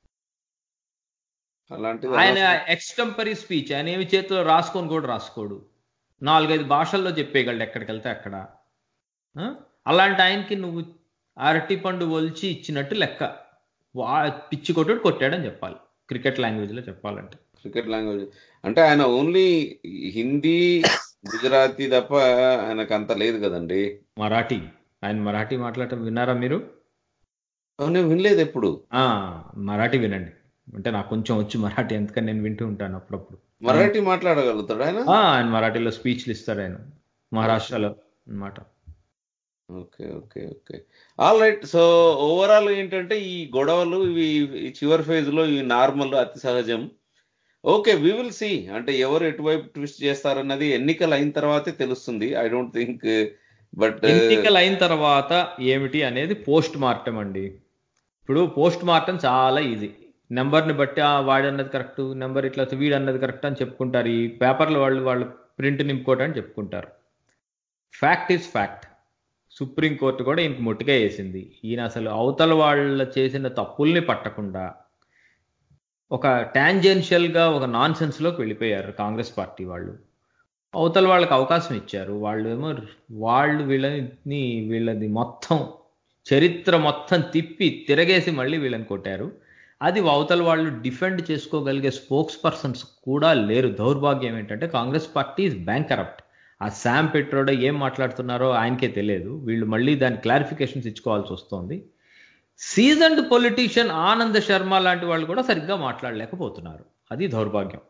అలాంటిది ఆయన అనవసరం. ఎక్స్టెంపరీ స్పీచ్ ఆయన ఏమి చేతిలో రాసుకొని కూడా రాసుకోడు నాలుగైదు భాషల్లో చెప్పేయగలడు ఎక్కడికి వెళ్తే అక్కడ ఆ? అలాంటి ఆయనకి నువ్వు అరటి పండు ఒలిచి ఇచ్చినట్టు లెక్క వా పిచ్చి కొట్టుడు కొట్టాడని చెప్పాలి క్రికెట్ లాంగ్వేజ్ లో చెప్పాలంటే క్రికెట్ లాంగ్వేజ్ అంటే ఆయన ఓన్లీ హిందీ గుజరాతీ తప్ప ఆయనకు అంత లేదు కదండి మరాఠీ ఆయన మరాఠీ మాట్లాడటం విన్నారా మీరు అవును, నేను వినలేదు ఎప్పుడు ఆ మరాఠీ వినండి అంటే నాకు కొంచెం వచ్చు మరాఠీ ఎందుకని నేను వింటూ ఉంటాను అప్పుడప్పుడు మరాఠీ మాట్లాడగలుగుతాడు ఆయన ఆ, ఆయన మరాఠీలో స్పీచ్లు ఇస్తాడు ఆయన మహారాష్ట్రలో అన్నమాట okay okay okay all right so overall ఏంటంటే ఈ గొడవలు ఇవి ఈ చివరి ఫేజ్ లో ఇవి నార్మల్ అతి సహజం ఓకే వి విల్ సి అంటే ఎవరు ఎటువైపు ట్విస్ట్ చేస్తారన్నది ఎన్నికలు అయిన తర్వాతే తెలుస్తుంది ఐ డోంట్ థింక్ బట్ ఎన్నికలు అయిన తర్వాత ఏమిటి అనేది పోస్ట్ మార్టం అండి ఇప్పుడు పోస్ట్ మార్టం చాలా ఈజీ నెంబర్ని బట్టి ఆ వాడు అన్నది కరెక్ట్ నెంబర్ ఇట్లా వీడు అన్నది కరెక్ట్ అని చెప్పుకుంటారు ఈ పేపర్లు వాళ్ళు వాళ్ళు ప్రింట్ నింపుకోవటం చెప్పుకుంటారు ఫ్యాక్ట్ ఈజ్ ఫ్యాక్ట్ సుప్రీంకోర్టు కూడా ఈయనకి ముట్టుగా వేసింది ఈయన అసలు అవతల వాళ్ళ చేసిన తప్పుల్ని పట్టకుండా ఒక tangential గా ఒక నాన్ లోకి వెళ్ళిపోయారు కాంగ్రెస్ పార్టీ వాళ్ళు అవతల వాళ్ళకి అవకాశం ఇచ్చారు వాళ్ళు ఏమో వాళ్ళు వీళ్ళని వీళ్ళది మొత్తం చరిత్ర మొత్తం తిప్పి తిరగేసి మళ్ళీ వీళ్ళని కొట్టారు అది అవతల వాళ్ళు డిఫెండ్ చేసుకోగలిగే స్పోక్స్ పర్సన్స్ కూడా లేరు దౌర్భాగ్యం ఏంటంటే Congress party is bankrupt ఆ శామ్ పెట్రోడో ఏం మాట్లాడుతున్నారో ఆయనకే తెలియదు వీళ్ళు మళ్ళీ దాని క్లారిఫికేషన్స్ ఇచ్చుకోవాల్సి వస్తుంది సీజన్డ్ పొలిటీషియన్ ఆనంద్ శర్మ లాంటి వాళ్ళు కూడా సరిగ్గా మాట్లాడలేకపోతున్నారు అది దౌర్భాగ్యం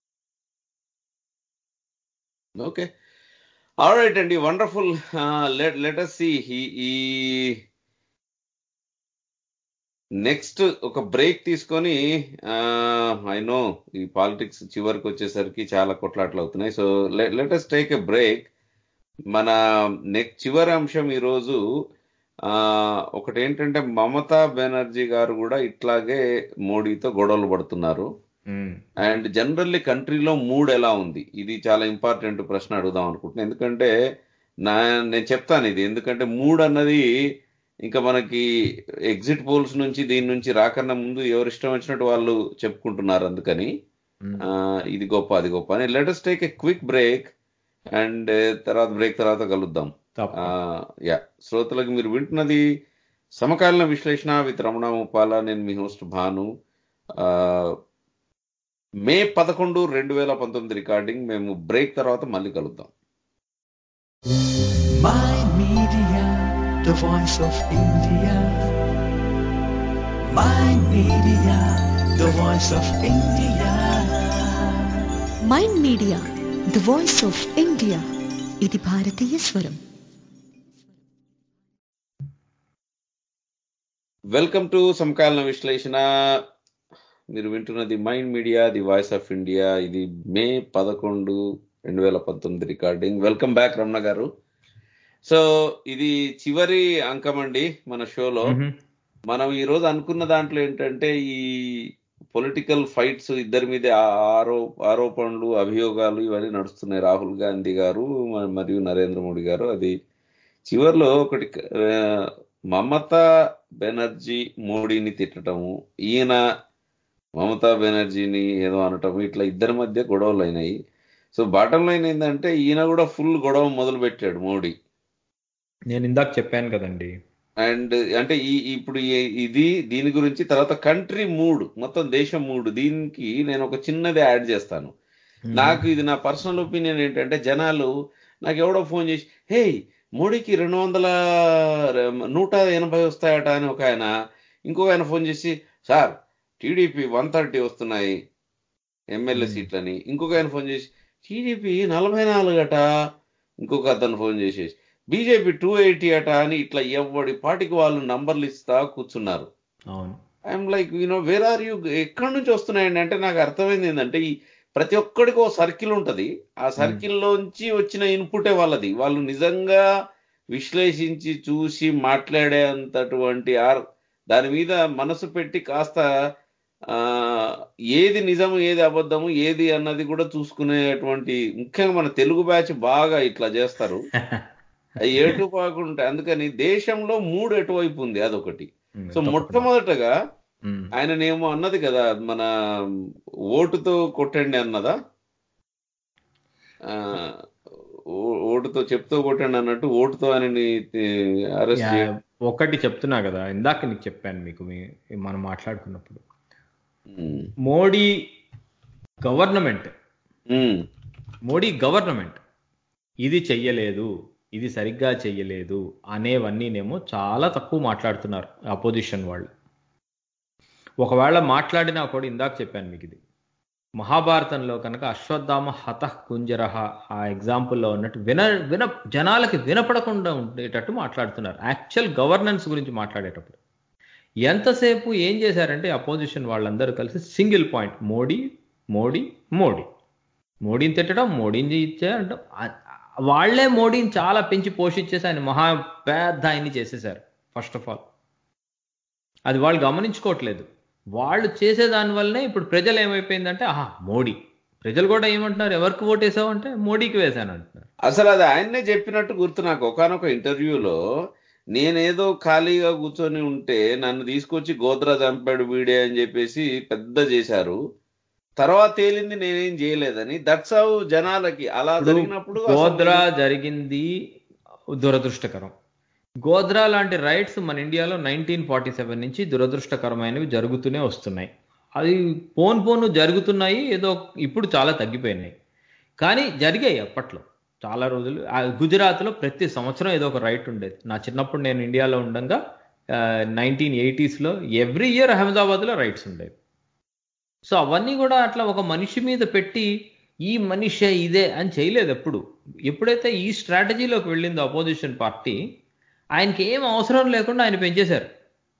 ఓకే ఆల్ రైట్ అండి wonderful let let us see ఈ నెక్స్ట్ ఒక బ్రేక్ తీసుకొని ఐ నో ఈ పాలిటిక్స్ చివరికి వచ్చేసరికి చాలా కొట్లాట్లు అవుతున్నాయి so let us take a break మన నెక్స్ట్ చివరి అంశం ఈరోజు ఆ, ఒకటి ఏంటంటే మమతా బెనర్జీ గారు కూడా ఇట్లాగే మోడీతో గొడవలు పడుతున్నారు అండ్ జనరల్లీ కంట్రీలో మూడ్ ఎలా ఉంది ఇది చాలా ఇంపార్టెంట్ ప్రశ్న అడుగుదాం అనుకుంటున్నాను ఎందుకంటే నా నేను చెప్తాను ఇది ఎందుకంటే మూడ్ అన్నది ఇంకా మనకి ఎగ్జిట్ పోల్స్ నుంచి దీని నుంచి రాకన్నా ముందు ఎవరు ఇష్టం వచ్చినట్టు వాళ్ళు చెప్పుకుంటున్నారు అందుకని ఆ, ఇది గొప్ప అది గొప్ప అని let us take a quick break and తర్వాత బ్రేక్ తర్వాత కలుద్దాం తప్ప యా శ్రోతలకు మీరు వింటున్నది సమకాలీన విశ్లేషణ విత్ రమణ ముప్పాల నేను మీ హోస్ట్ భాను ఆ, మే పదకొండు రెండు వేల పంతొమ్మిది రికార్డింగ్ మేము బ్రేక్ తర్వాత మళ్ళీ కలుద్దాం My Media, the voice of India. My Media, the voice of India. Mind media the voice of India ఇది భారతీయ స్వరం వెల్కమ్ టు సమకాలీన విశ్లేషణ మీరు వింటున్నది mind media the voice of India ఇది మే పదకొండు రెండు వేల పంతొమ్మిది రికార్డింగ్ వెల్కమ్ బ్యాక్ రమణ గారు సో ఇది చివరి అంకం అండి మన షోలో మ్మ్. మనం ఈ రోజు అనుకున్న దాంట్లో ఏంటంటే ఈ పొలిటికల్ ఫైట్స్ ఇద్దరి మీద ఆరో ఆరోపణలు అభియోగాలు ఇవన్నీ నడుస్తున్నాయి రాహుల్ గాంధీ గారు మ- మరియు నరేంద్ర మోడీ గారు అది చివర్లో ఒకటి ఆ, మమతా బెనర్జీ మోడీని తిట్టటము ఈయన మమతా బెనర్జీని ఏదో అనటము ఇట్లా ఇద్దరి మధ్య గొడవలు అయినాయి సో బాటం లైన్ ఏంటంటే ఈయన కూడా ఫుల్ గొడవ మొదలు పెట్టాడు మోడీ నేను ఇందాక చెప్పాను కదండి అండ్ అంటే ఈ ఇప్పుడు ఈ- ఇది దీని గురించి తర్వాత కంట్రీ మూడ్ మొత్తం దేశం మూడ్ దీనికి నేను ఒక చిన్నది యాడ్ చేస్తాను నాకు ఇది నా పర్సనల్ ఒపీనియన్ ఏంటంటే జనాలు నాకు ఎవడో ఫోన్ చేసి హే మోడీకి రెండు వందల నూట ఎనభై వస్తాయట అని ఒక ఆయన ఇంకొక ఆయన ఫోన్ చేసి సార్ టీడీపీ వన్ థర్టీ వస్తున్నాయి ఎమ్మెల్యే Hmm. సీట్లని ఇంకొక ఆయన ఫోన్ చేసి టీడీపీ నలభై నాలుగు అట ఇంకొక అతను ఫోన్ చేసేసి బీజేపీ టూ ఎయిటీ అట అని ఇట్లా ఎవడి పాటికి వాళ్ళు నంబర్లు ఇస్తా కూర్చున్నారు అవును I'm like you know where are you ఎక్కడి నుంచి వస్తున్నాయండి అంటే నాకు అర్థమైంది ఏంటంటే ఈ ప్రతి ఒక్కడికి ఒక సర్కిల్ ఉంటది ఆ సర్కిల్లోంచి వచ్చిన ఇన్పుటే వాళ్ళది వాళ్ళు నిజంగా విశ్లేషించి చూసి మాట్లాడేంతటువంటి ఆర్ దాని మీద మనసు పెట్టి కాస్త ఆ ఏది నిజం ఏది అబద్ధము ఏది అన్నది కూడా చూసుకునేటువంటి ముఖ్యంగా మన తెలుగు బ్యాచ్ బాగా ఇట్లా చేస్తారు అవి ఎటు పాకుంటాయి అందుకని దేశంలో మూడు ఎటువైపు ఉంది అదొకటి ఉమ్, సో తప్పకుండా. మొట్టమొదటగా ఉమ్, ఆయననేమో అన్నది కదా మన ఓటుతో కొట్టండి అన్నదా ఆ, ఓ- ఓటుతో చెప్తూ కొట్టండి అన్నట్టు ఓటుతో ఆయనని అరెస్ట్ యా, చేయడం ఒకటి చెప్తున్నా కదా ఇందాక నీకు చెప్పాను మీకు మీ- మనం మాట్లాడుకున్నప్పుడు um, Modi government um, Modi government ఇది చెయ్యలేదు ఇది సరిగ్గా చెయ్యలేదు అనేవన్నీనేమో చాలా తక్కువ మాట్లాడుతున్నారు అపోజిషన్ వాళ్ళు ఒకవేళ మాట్లాడినా కూడా ఇందాక చెప్పాను మీకు ఇది మహాభారతంలో కనుక అశ్వత్థామ హత కుంజరహ ఆ ఎగ్జాంపుల్లో ఉన్నట్టు విన విన జనాలకి వినపడకుండా ఉండేటట్టు మాట్లాడుతున్నారు యాక్చువల్ గవర్నెన్స్ గురించి మాట్లాడేటప్పుడు ఎంతసేపు ఏం చేశారంటే అపోజిషన్ వాళ్ళందరూ కలిసి సింగిల్ పాయింట్ మోడీ మోడీ మోడీ మోడీని తిట్టడం మోడీని ఇచ్చేయడం వాళ్లే మోడీని చాలా పెంచి పోషించేసి ఆయన మహా పెద్ద ఆయన్ని చేసేశారు ఫస్ట్ ఆఫ్ ఆల్ అది వాళ్ళు గమనించుకోవట్లేదు వాళ్ళు చేసే దానివల్లనే ఇప్పుడు ప్రజలు ఏమైపోయిందంటే ఆహా మోడీ ప్రజలు కూడా ఏమంటున్నారు ఎవరికి ఓటేసావు అంటే మోడీకి వేశాను అంటున్నారు అసలు అది ఆయన్నే చెప్పినట్టు గుర్తు నాకు ఒకనొక ఇంటర్వ్యూలో నేనేదో ఖాళీగా కూర్చొని ఉంటే నన్ను తీసుకొచ్చి గోద్రా చంపాడు వీడే అని చెప్పేసి పెద్ద చేశారు తర్వాత తేలింది నేనేం చేయలేదని దట్స్ హౌ జనాలకి అలా ఇప్పుడు జరిగినప్పుడు అసలు గోద్రా జరిగింది దురదృష్టకరం గోద్రా లాంటి రైట్స్ మన ఇండియాలో నైన్టీన్ ఫార్టీ సెవెన్ నుంచి దురదృష్టకరమైనవి జరుగుతూనే వస్తున్నాయి అది పోను పోను జరుగుతున్నాయి ఏదో ఇప్పుడు చాలా తగ్గిపోయినాయి కానీ జరిగాయి అప్పట్లో చాలా రోజులు ఆ గుజరాత్లో ప్రతి సంవత్సరం ఏదో ఒక రైట్ ఉండేది నా చిన్నప్పుడు నేను ఇండియాలో ఉండగా నైన్టీన్ ఎయిటీస్లో ఎవ్రీ ఇయర్ అహ్మదాబాద్లో రైట్స్ ఉండేవి సో అవన్నీ కూడా అట్లా ఒక మనిషి మీద పెట్టి ఈ మనిషే ఇదే అని చేయలేదు ఎప్పుడు ఎప్పుడైతే ఈ స్ట్రాటజీలోకి వెళ్ళిందో అపోజిషన్ పార్టీ ఆయనకి ఏం అవసరం లేకుండా ఆయన పెంచేశారు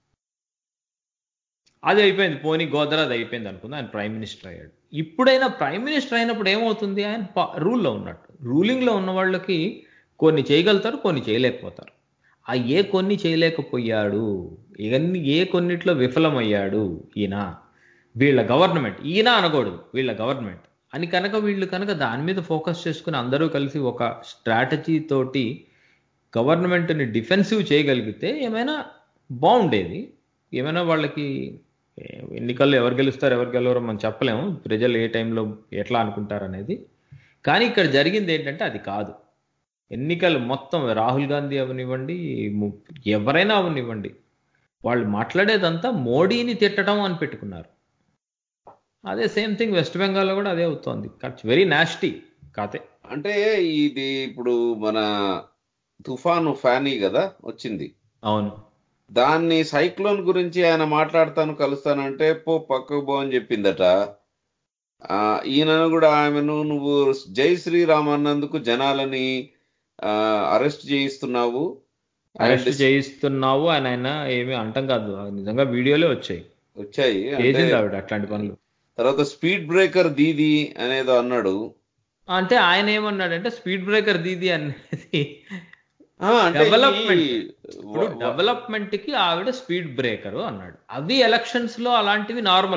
అది అయిపోయింది పోనీ గోదరా అది అయిపోయింది అనుకుంది ఆయన ప్రైమ్ మినిస్టర్ అయ్యాడు ఇప్పుడైనా ప్రైమ్ మినిస్టర్ అయినప్పుడు ఏమవుతుంది ఆయన రూల్లో ఉన్నట్టు రూలింగ్లో ఉన్న వాళ్ళకి కొన్ని చేయగలుగుతారు కొన్ని చేయలేకపోతారు ఆ ఏ కొన్ని చేయలేకపోయాడు ఇవన్నీ ఏ కొన్నిట్లో విఫలమయ్యాడు ఈయన వీళ్ళ గవర్నమెంట్ ఈయన అనకూడదు వీళ్ళ గవర్నమెంట్ అని కనుక వీళ్ళు కనుక దాని మీద ఫోకస్ చేసుకుని అందరూ కలిసి ఒక స్ట్రాటజీ తోటి గవర్నమెంట్ని డిఫెన్సివ్ చేయగలిగితే ఏమైనా బాగుండేది ఏమైనా వాళ్ళకి ఏ, ఎన్నికల్లో ఎవరు గెలుస్తారు ఎవరు గెలవరో మనం చెప్పలేము ప్రజలు ఏ టైంలో ఎట్లా అనుకుంటారు అనేది కానీ ఇక్కడ జరిగింది ఏంటంటే అది కాదు ఎన్నికలు మొత్తం రాహుల్ గాంధీ అవనివ్వండి ము- ఎవరైనా అవనివ్వండి వాళ్ళు మాట్లాడేదంతా మోడీని తిట్టడం అని పెట్టుకున్నారు అదే సేమ్ థింగ్ వెస్ట్ బెంగాల్లో కూడా అదే అవుతోంది వెరీ నాస్టీ కాతే అంటే ఇది ఇప్పుడు మన తుఫాను ఫానీ కదా వచ్చింది అవును దాన్ని సైక్లోన్ గురించి ఆయన మాట్లాడతాను కలుస్తానంటే పో పక్కకు పో అని చెప్పిందట ఆ, ఈయనను కూడా ఆమెను నువ్వు జై శ్రీరామ్ అన్నందుకు జనాలని అరెస్ట్ చేయిస్తున్నావు అరెస్ట్ And చేయిస్తున్నావు అని ఆయన ఏమీ అంటం కాదు నిజంగా వీడియోలే వచ్చాయి వచ్చాయి అంటే చేసింది ఆవిడ అట్లాంటి పనులు తర్వాత స్పీడ్ బ్రేకర్ దీది అనేదో అన్నాడు అంటే ఆయన ఏమన్నాడంటే స్పీడ్ బ్రేకర్ దీది అనేది ఆ, అంటే Development. ఈ- ఇప్పుడు డెవలప్మెంట్ కి ఆవిడ స్పీడ్ బ్రేకర్ అన్నాడు అవి ఎలక్షన్స్ లో అలాంటివి నార్మల్ అవి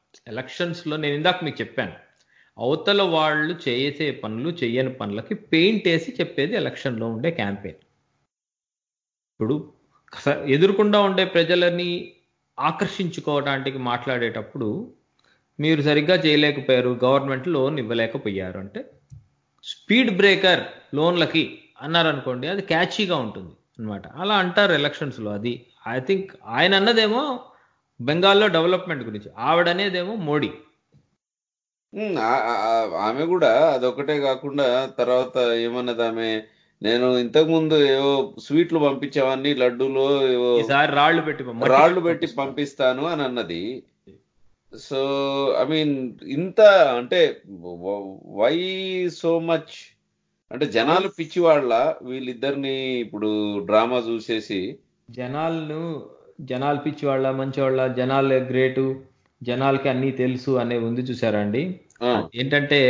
ఎలక్షన్స్ లో నేను ఇందాక మీకు చెప్పాను అవతల వాళ్ళు చేసే పనులు చెయ్యని పనులకి పెయింట్ వేసి చెప్పేది ఎలక్షన్ లో ఉండే క్యాంపెయిన్ ఇప్పుడు స- ఎదురుకుండా ఉండే ప్రజలని ఆకర్షించుకోవడానికి మాట్లాడేటప్పుడు మీరు సరిగ్గా చేయలేకపోయారు గవర్నమెంట్ లోన్ ఇవ్వలేకపోయారు అంటే స్పీడ్ బ్రేకర్ లోన్లకి అన్నారనుకోండి అది క్యాచీగా ఉంటుంది అన్నమాట అలా అంటారు ఎలక్షన్స్ లో అది ఐ థింక్ ఆయన అన్నదేమో బెంగాల్లో డెవలప్మెంట్ గురించి ఆవిడనేదేమో మోడీ ఉమ్, ఆ- ఆ- ఆ- ఆమె కూడా అదొకటే కాకుండా తర్వాత ఏమన్నది ఆమె నేను ఇంతకు ముందు ఏవో స్వీట్లు పంపించేవాన్ని లడ్డూలో ఏవో ఈసారి రాళ్ళు పెట్టి మట్టి రాళ్ళు పెట్టి పంపిస్తాను అని అన్నది సో ఐ మీన్ ఇంత అంటే వై సో మచ్ అంటే జనాలు పిచ్చి వాళ్ళ వీళ్ళిద్దరిని ఇప్పుడు డ్రామా చూసేసి జనాలను జనాలు పిచ్చి వాళ్ళ మంచి వాళ్ళ జనాలు గ్రేటు జనాలకి అన్నీ తెలుసు అనే ఉంది చూసారా అండి ఆ, ఏంటంటే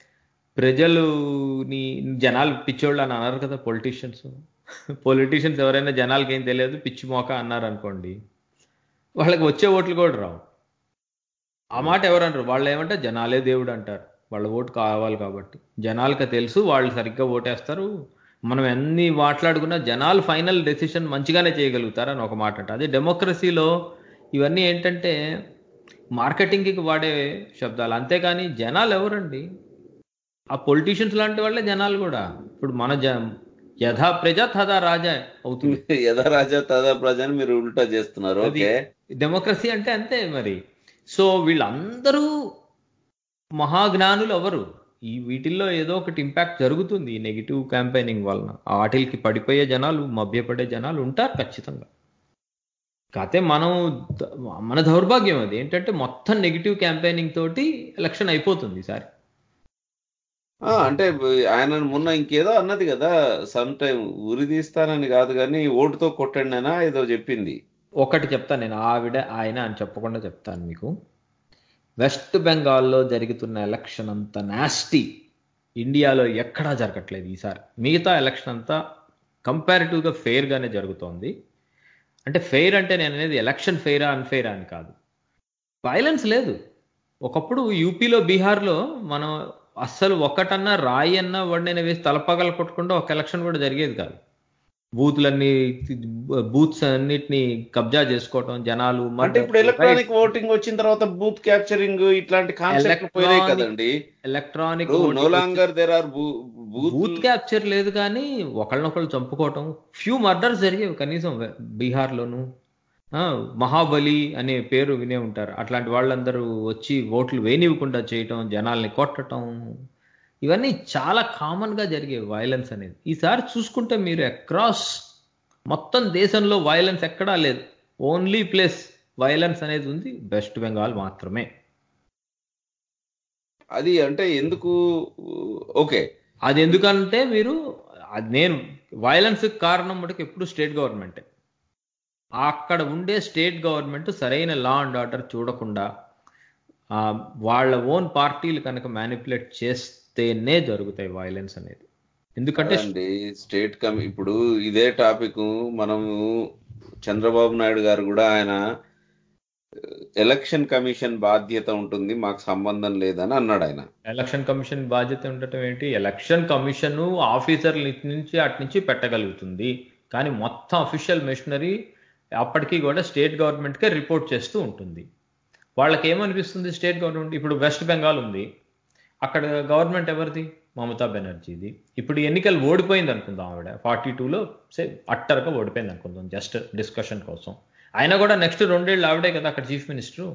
ప్రజలుని జనాలు పిచ్చోళ్ళు అని అన్నారు కదా పొలిటీషియన్స్ పొలిటీషియన్స్ ఎవరైనా జనాలకి ఏం తెలియదు పిచ్చి మోక అన్నారు అనుకోండి వాళ్ళకి వచ్చే ఓట్లు కూడా రావు ఆ మాట ఎవరంటారు వాళ్ళు ఏమంటే జనాలే దేవుడు అంటారు వాళ్ళ ఓటు కావాలి కాబట్టి జనాలకి తెలుసు వాళ్ళు సరిగ్గా ఓటేస్తారు మనం ఎన్ని మాట్లాడుకున్నా జనాలు ఫైనల్ డెసిషన్ మంచిగానే చేయగలుగుతారు అని ఒక మాట అంట అదే డెమోక్రసీలో ఇవన్నీ ఏంటంటే మార్కెటింగ్కి వాడే శబ్దాలు అంతేకాని జనాలు ఎవరండి ఆ పొలిటీషియన్స్ లాంటి వాళ్ళే జనాలు కూడా ఇప్పుడు మన జ యథా ప్రజ తథా రాజా అవుతుంది యథా రాజా తదా ప్రజ అని మీరు ఉల్టా చేస్తున్నారు అది ఓకే డెమోక్రసీ అంటే అంతే మరి సో వీళ్ళందరూ మహాజ్ఞానులు ఎవరు ఈ వీటిల్లో ఏదో ఒకటి ఇంపాక్ట్ జరుగుతుంది ఈ నెగిటివ్ క్యాంపెయినింగ్ వలన ఆ వాటికి పడిపోయే జనాలు మభ్యపడే జనాలు ఉంటారు ఖచ్చితంగా కాకపోతే మనం ద- మన దౌర్భాగ్యం అది ఏంటంటే మొత్తం నెగిటివ్ క్యాంపెయినింగ్ తోటి ఎలక్షన్ అయిపోతుంది ఈసారి ఆ, అంటే ఆయన మొన్న ఇంకేదో అన్నది కదా సమ్ టైం ఉరి తీస్తానని కాదు కానీ ఓటుతో కొట్టండి అనా ఏదో చెప్పింది ఒకటి చెప్తాను నేను ఆవిడ ఆయన అని చెప్పకుండా చెప్తాను మీకు వెస్ట్ బెంగాల్లో జరుగుతున్న ఎలక్షన్ అంత నాస్టీ ఇండియాలో ఎక్కడా జరగట్లేదు ఈసారి మిగతా ఎలక్షన్ అంతా కంపారిటివ్గా ఫెయిర్గానే జరుగుతోంది అంటే ఫెయిర్ అంటే నేను అనేది ఎలక్షన్ ఫెయిరా అన్ఫెయిరా అని కాదు వైలెన్స్ లేదు ఒకప్పుడు యూపీలో బీహార్లో మనం అస్సలు ఒక్కటన్నా రాయి అన్నా వాడినైనా వేసి తలపగల కొట్టకుండా ఒక ఎలక్షన్ కూడా జరిగేది కాదు బూత్లన్నీ బూత్స్ అన్నిటిని కబ్జా చేసుకోవటం జనాలు అంటే ఇప్పుడు ఎలక్ట్రానిక్ ఓటింగ్ వచ్చిన తర్వాత బూత్ క్యాప్చరింగ్ ఇట్లాంటి కాన్సెప్ట్ పోయినాయి Electronic- కదండి electronic no longer there are booth booth capture లేదు కానీ ఒకళ్ళనొకళ్ళు చంపుకోవటం ఫ్యూ మర్డర్స్ జరిగేవి కనీసం వె- బీహార్లోను ఆ, మహాబలి అనే పేరు వినే ఉంటారు అట్లాంటి వాళ్ళందరూ వచ్చి ఓట్లు వేయనివ్వకుండా చేయటం జనాల్ని కొట్టటం ఇవన్నీ చాలా కామన్ గా జరిగే వైలెన్స్ అనేది ఈసారి చూసుకుంటే మీరు అక్రాస్ మొత్తం దేశంలో వైలెన్స్ ఎక్కడా లేదు ఓన్లీ ప్లేస్ వైలెన్స్ అనేది ఉంది వెస్ట్ బెంగాల్ మాత్రమే అది అంటే ఎందుకు ఓకే అది ఎందుకంటే మీరు అది నేను వైలెన్స్ కారణం మటుకు ఎప్పుడు స్టేట్ గవర్నమెంటే అక్కడ ఉండే స్టేట్ గవర్నమెంట్ సరైన లా అండ్ ఆర్డర్ చూడకుండా ఆ, వాళ్ళ ఓన్ పార్టీలు కనుక మ్యానిపులేట్ చేస్తేనే జరుగుతాయి వైలెన్స్ అనేది ఎందుకంటే అండి స్టేట్ కమి ఇప్పుడు ఇదే టాపిక్ మనము చంద్రబాబు నాయుడు గారు కూడా ఆయన ఎలక్షన్ కమిషన్ బాధ్యత ఉంటుంది మాకు సంబంధం లేదని అన్నాడు ఆయన ఎలక్షన్ కమిషన్ బాధ్యత ఉండటం ఏంటి ఎలక్షన్ కమిషన్ ఆఫీసర్ల నుంచి అటు నుంచి పెట్టగలుగుతుంది కానీ మొత్తం అఫీషియల్ మిషనరీ అప్పటికి కూడా స్టేట్ గవర్నమెంట్కే రిపోర్ట్ చేస్తూ ఉంటుంది వాళ్ళకి ఏమనిపిస్తుంది స్టేట్ గవర్నమెంట్ ఇప్పుడు వెస్ట్ బెంగాల్ ఉంది అక్కడ గవర్నమెంట్ ఎవరిది మమతా బెనర్జీది ఇప్పుడు ఎన్నికలు ఓడిపోయింది అనుకుందాం ఆవిడ ఫార్టీ టూలో సే అట్టరగా ఓడిపోయింది అనుకుందాం జస్ట్ డిస్కషన్ కోసం అయినా కూడా నెక్స్ట్ రెండేళ్ళు ఆవిడే కదా అక్కడ chief minister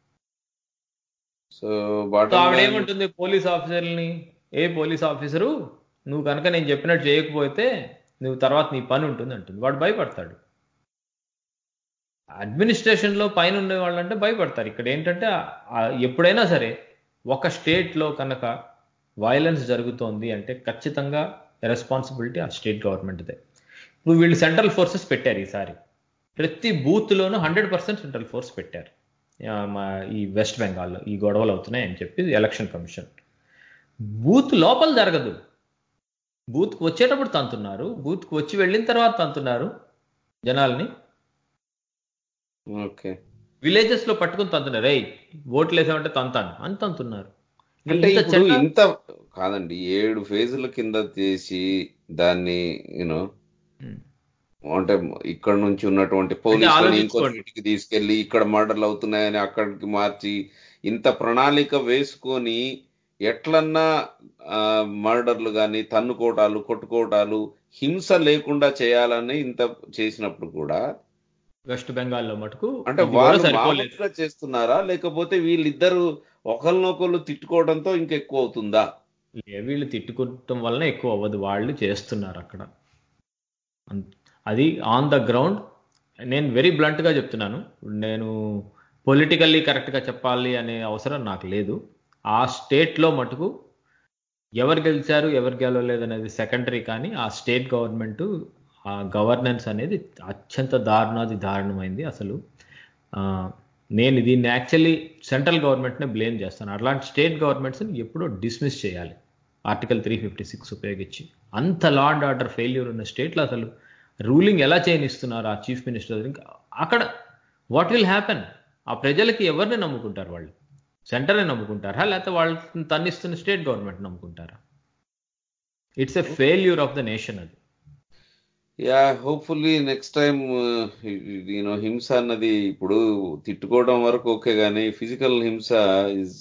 so so bottom ఆవిడ ఏమంటుంది పోలీస్ ఆఫీసర్ని ఏ పోలీస్ ఆఫీసరు నువ్వు కనుక నేను చెప్పినట్టు చేయకపోతే నువ్వు తర్వాత నీ పని ఉంటుంది అంటుంది వాడు భయపడతాడు అడ్మినిస్ట్రేషన్ లో పైన ఉండే వాళ్ళంటే భయపడతారు ఇక్కడ ఏంటంటే ఆ- ఆ ఎప్పుడైనా సరే ఒక స్టేట్ లో కనుక వైలెన్స్ జరుగుతోంది అంటే ఖచ్చితంగా రెస్పాన్సిబిలిటీ ఆ స్టేట్ గవర్నమెంట్దే ఇప్పుడు వీళ్ళు సెంట్రల్ ఫోర్సెస్ పెట్టారు ఈసారి ప్రతి బూత్ లోనూ హండ్రెడ్ పర్సెంట్ సెంట్రల్ ఫోర్స్ పెట్టారు ఆ, మా ఈ వెస్ట్ బెంగాల్లో ఈ గొడవలు అవుతున్నాయి అని చెప్పి ఎలక్షన్ కమిషన్ బూత్ లోపల జరగదు బూత్కి వచ్చేటప్పుడు తంతున్నారు బూత్కి వచ్చి వెళ్ళిన తర్వాత తంతున్నారు జనాల్ని ఓకే విలేజెస్ లో పట్టుకుని తంతున్నారు రేయ్ ఓట్లు వేసామంటే తంతాను అని తంతున్నారు అంటే ఇంత ఇప్పుడు చెడ్డ- ఇంత కాదండి ఏడు ఫేజుల కింద చేసి దాన్ని యూనో ఉమ్. అంటే ఇక్కడ నుంచి ఉన్నటువంటి పోలీసులను ఇంకో ఆలోచించుకోండి. చోటికి తీసుకెళ్లి ఇక్కడ మర్డర్లు అవుతున్నాయని అక్కడికి మార్చి ఇంత ప్రణాళిక వేసుకొని ఎట్లన్నా మర్డర్లు కానీ తన్నుకోటాలు కొట్టుకోటాలు హింస లేకుండా చేయాలని ఇంత చేసినప్పుడు కూడా వెస్ట్ బెంగాల్లో మటుకు అంటే ఇది కూడా వాళ్ళు సరిపోలేదు మామూలుగా చేస్తున్నారా లేకపోతే వీళ్ళిద్దరు ఒకరినొకరు తిట్టుకోవడంతో ఇంకెక్కువ అవుతుందా ఏ వీళ్ళు తిట్టుకోవటం వలన ఎక్కువ అవ్వదు వాళ్ళు చేస్తున్నారు అక్కడ అన్- అది ఆన్ ద గ్రౌండ్ నేను వెరీ గా చెప్తున్నాను నేను పొలిటికల్లీ కరెక్ట్గా చెప్పాలి అనే అవసరం నాకు లేదు ఆ స్టేట్లో మటుకు ఎవరు గెలిచారు ఎవరు గెలవలేదు అనేది సెకండరీ కానీ ఆ స్టేట్ గవర్నమెంట్ ఆ గవర్నెన్స్ అనేది అత్యంత దారుణాది దారుణమైంది అసలు ఆ, నేను దీన్ని యాక్చువల్లీ సెంట్రల్ గవర్నమెంట్నే బ్లేమ్ చేస్తాను అట్లాంటి స్టేట్ గవర్నమెంట్స్ని ఎప్పుడో డిస్మిస్ చేయాలి ఆర్టికల్ త్రీ ఫిఫ్టీ సిక్స్ ఉపయోగించి అంత లా అండ్ ఆర్డర్ ఫెయిల్యూర్ ఉన్న స్టేట్లో అసలు రూలింగ్ ఎలా చేయనిస్తున్నారు ఆ చీఫ్ మినిస్టర్ ఇంకా అక్కడ వాట్ విల్ హ్యాపెన్ ఆ ప్రజలకి ఎవరిని నమ్ముకుంటారు వాళ్ళు సెంటర్ని నమ్ముకుంటారా లేకపోతే వాళ్ళు తన్నిస్తున్న స్టేట్ గవర్నమెంట్ నమ్ముకుంటారా it's a failure of the nation అది yeah hopefully next time you know హింస అన్నది ఇప్పుడు తిట్టుకోవడం వరకు ఓకే కానీ ఫిజికల్ హింస ఇస్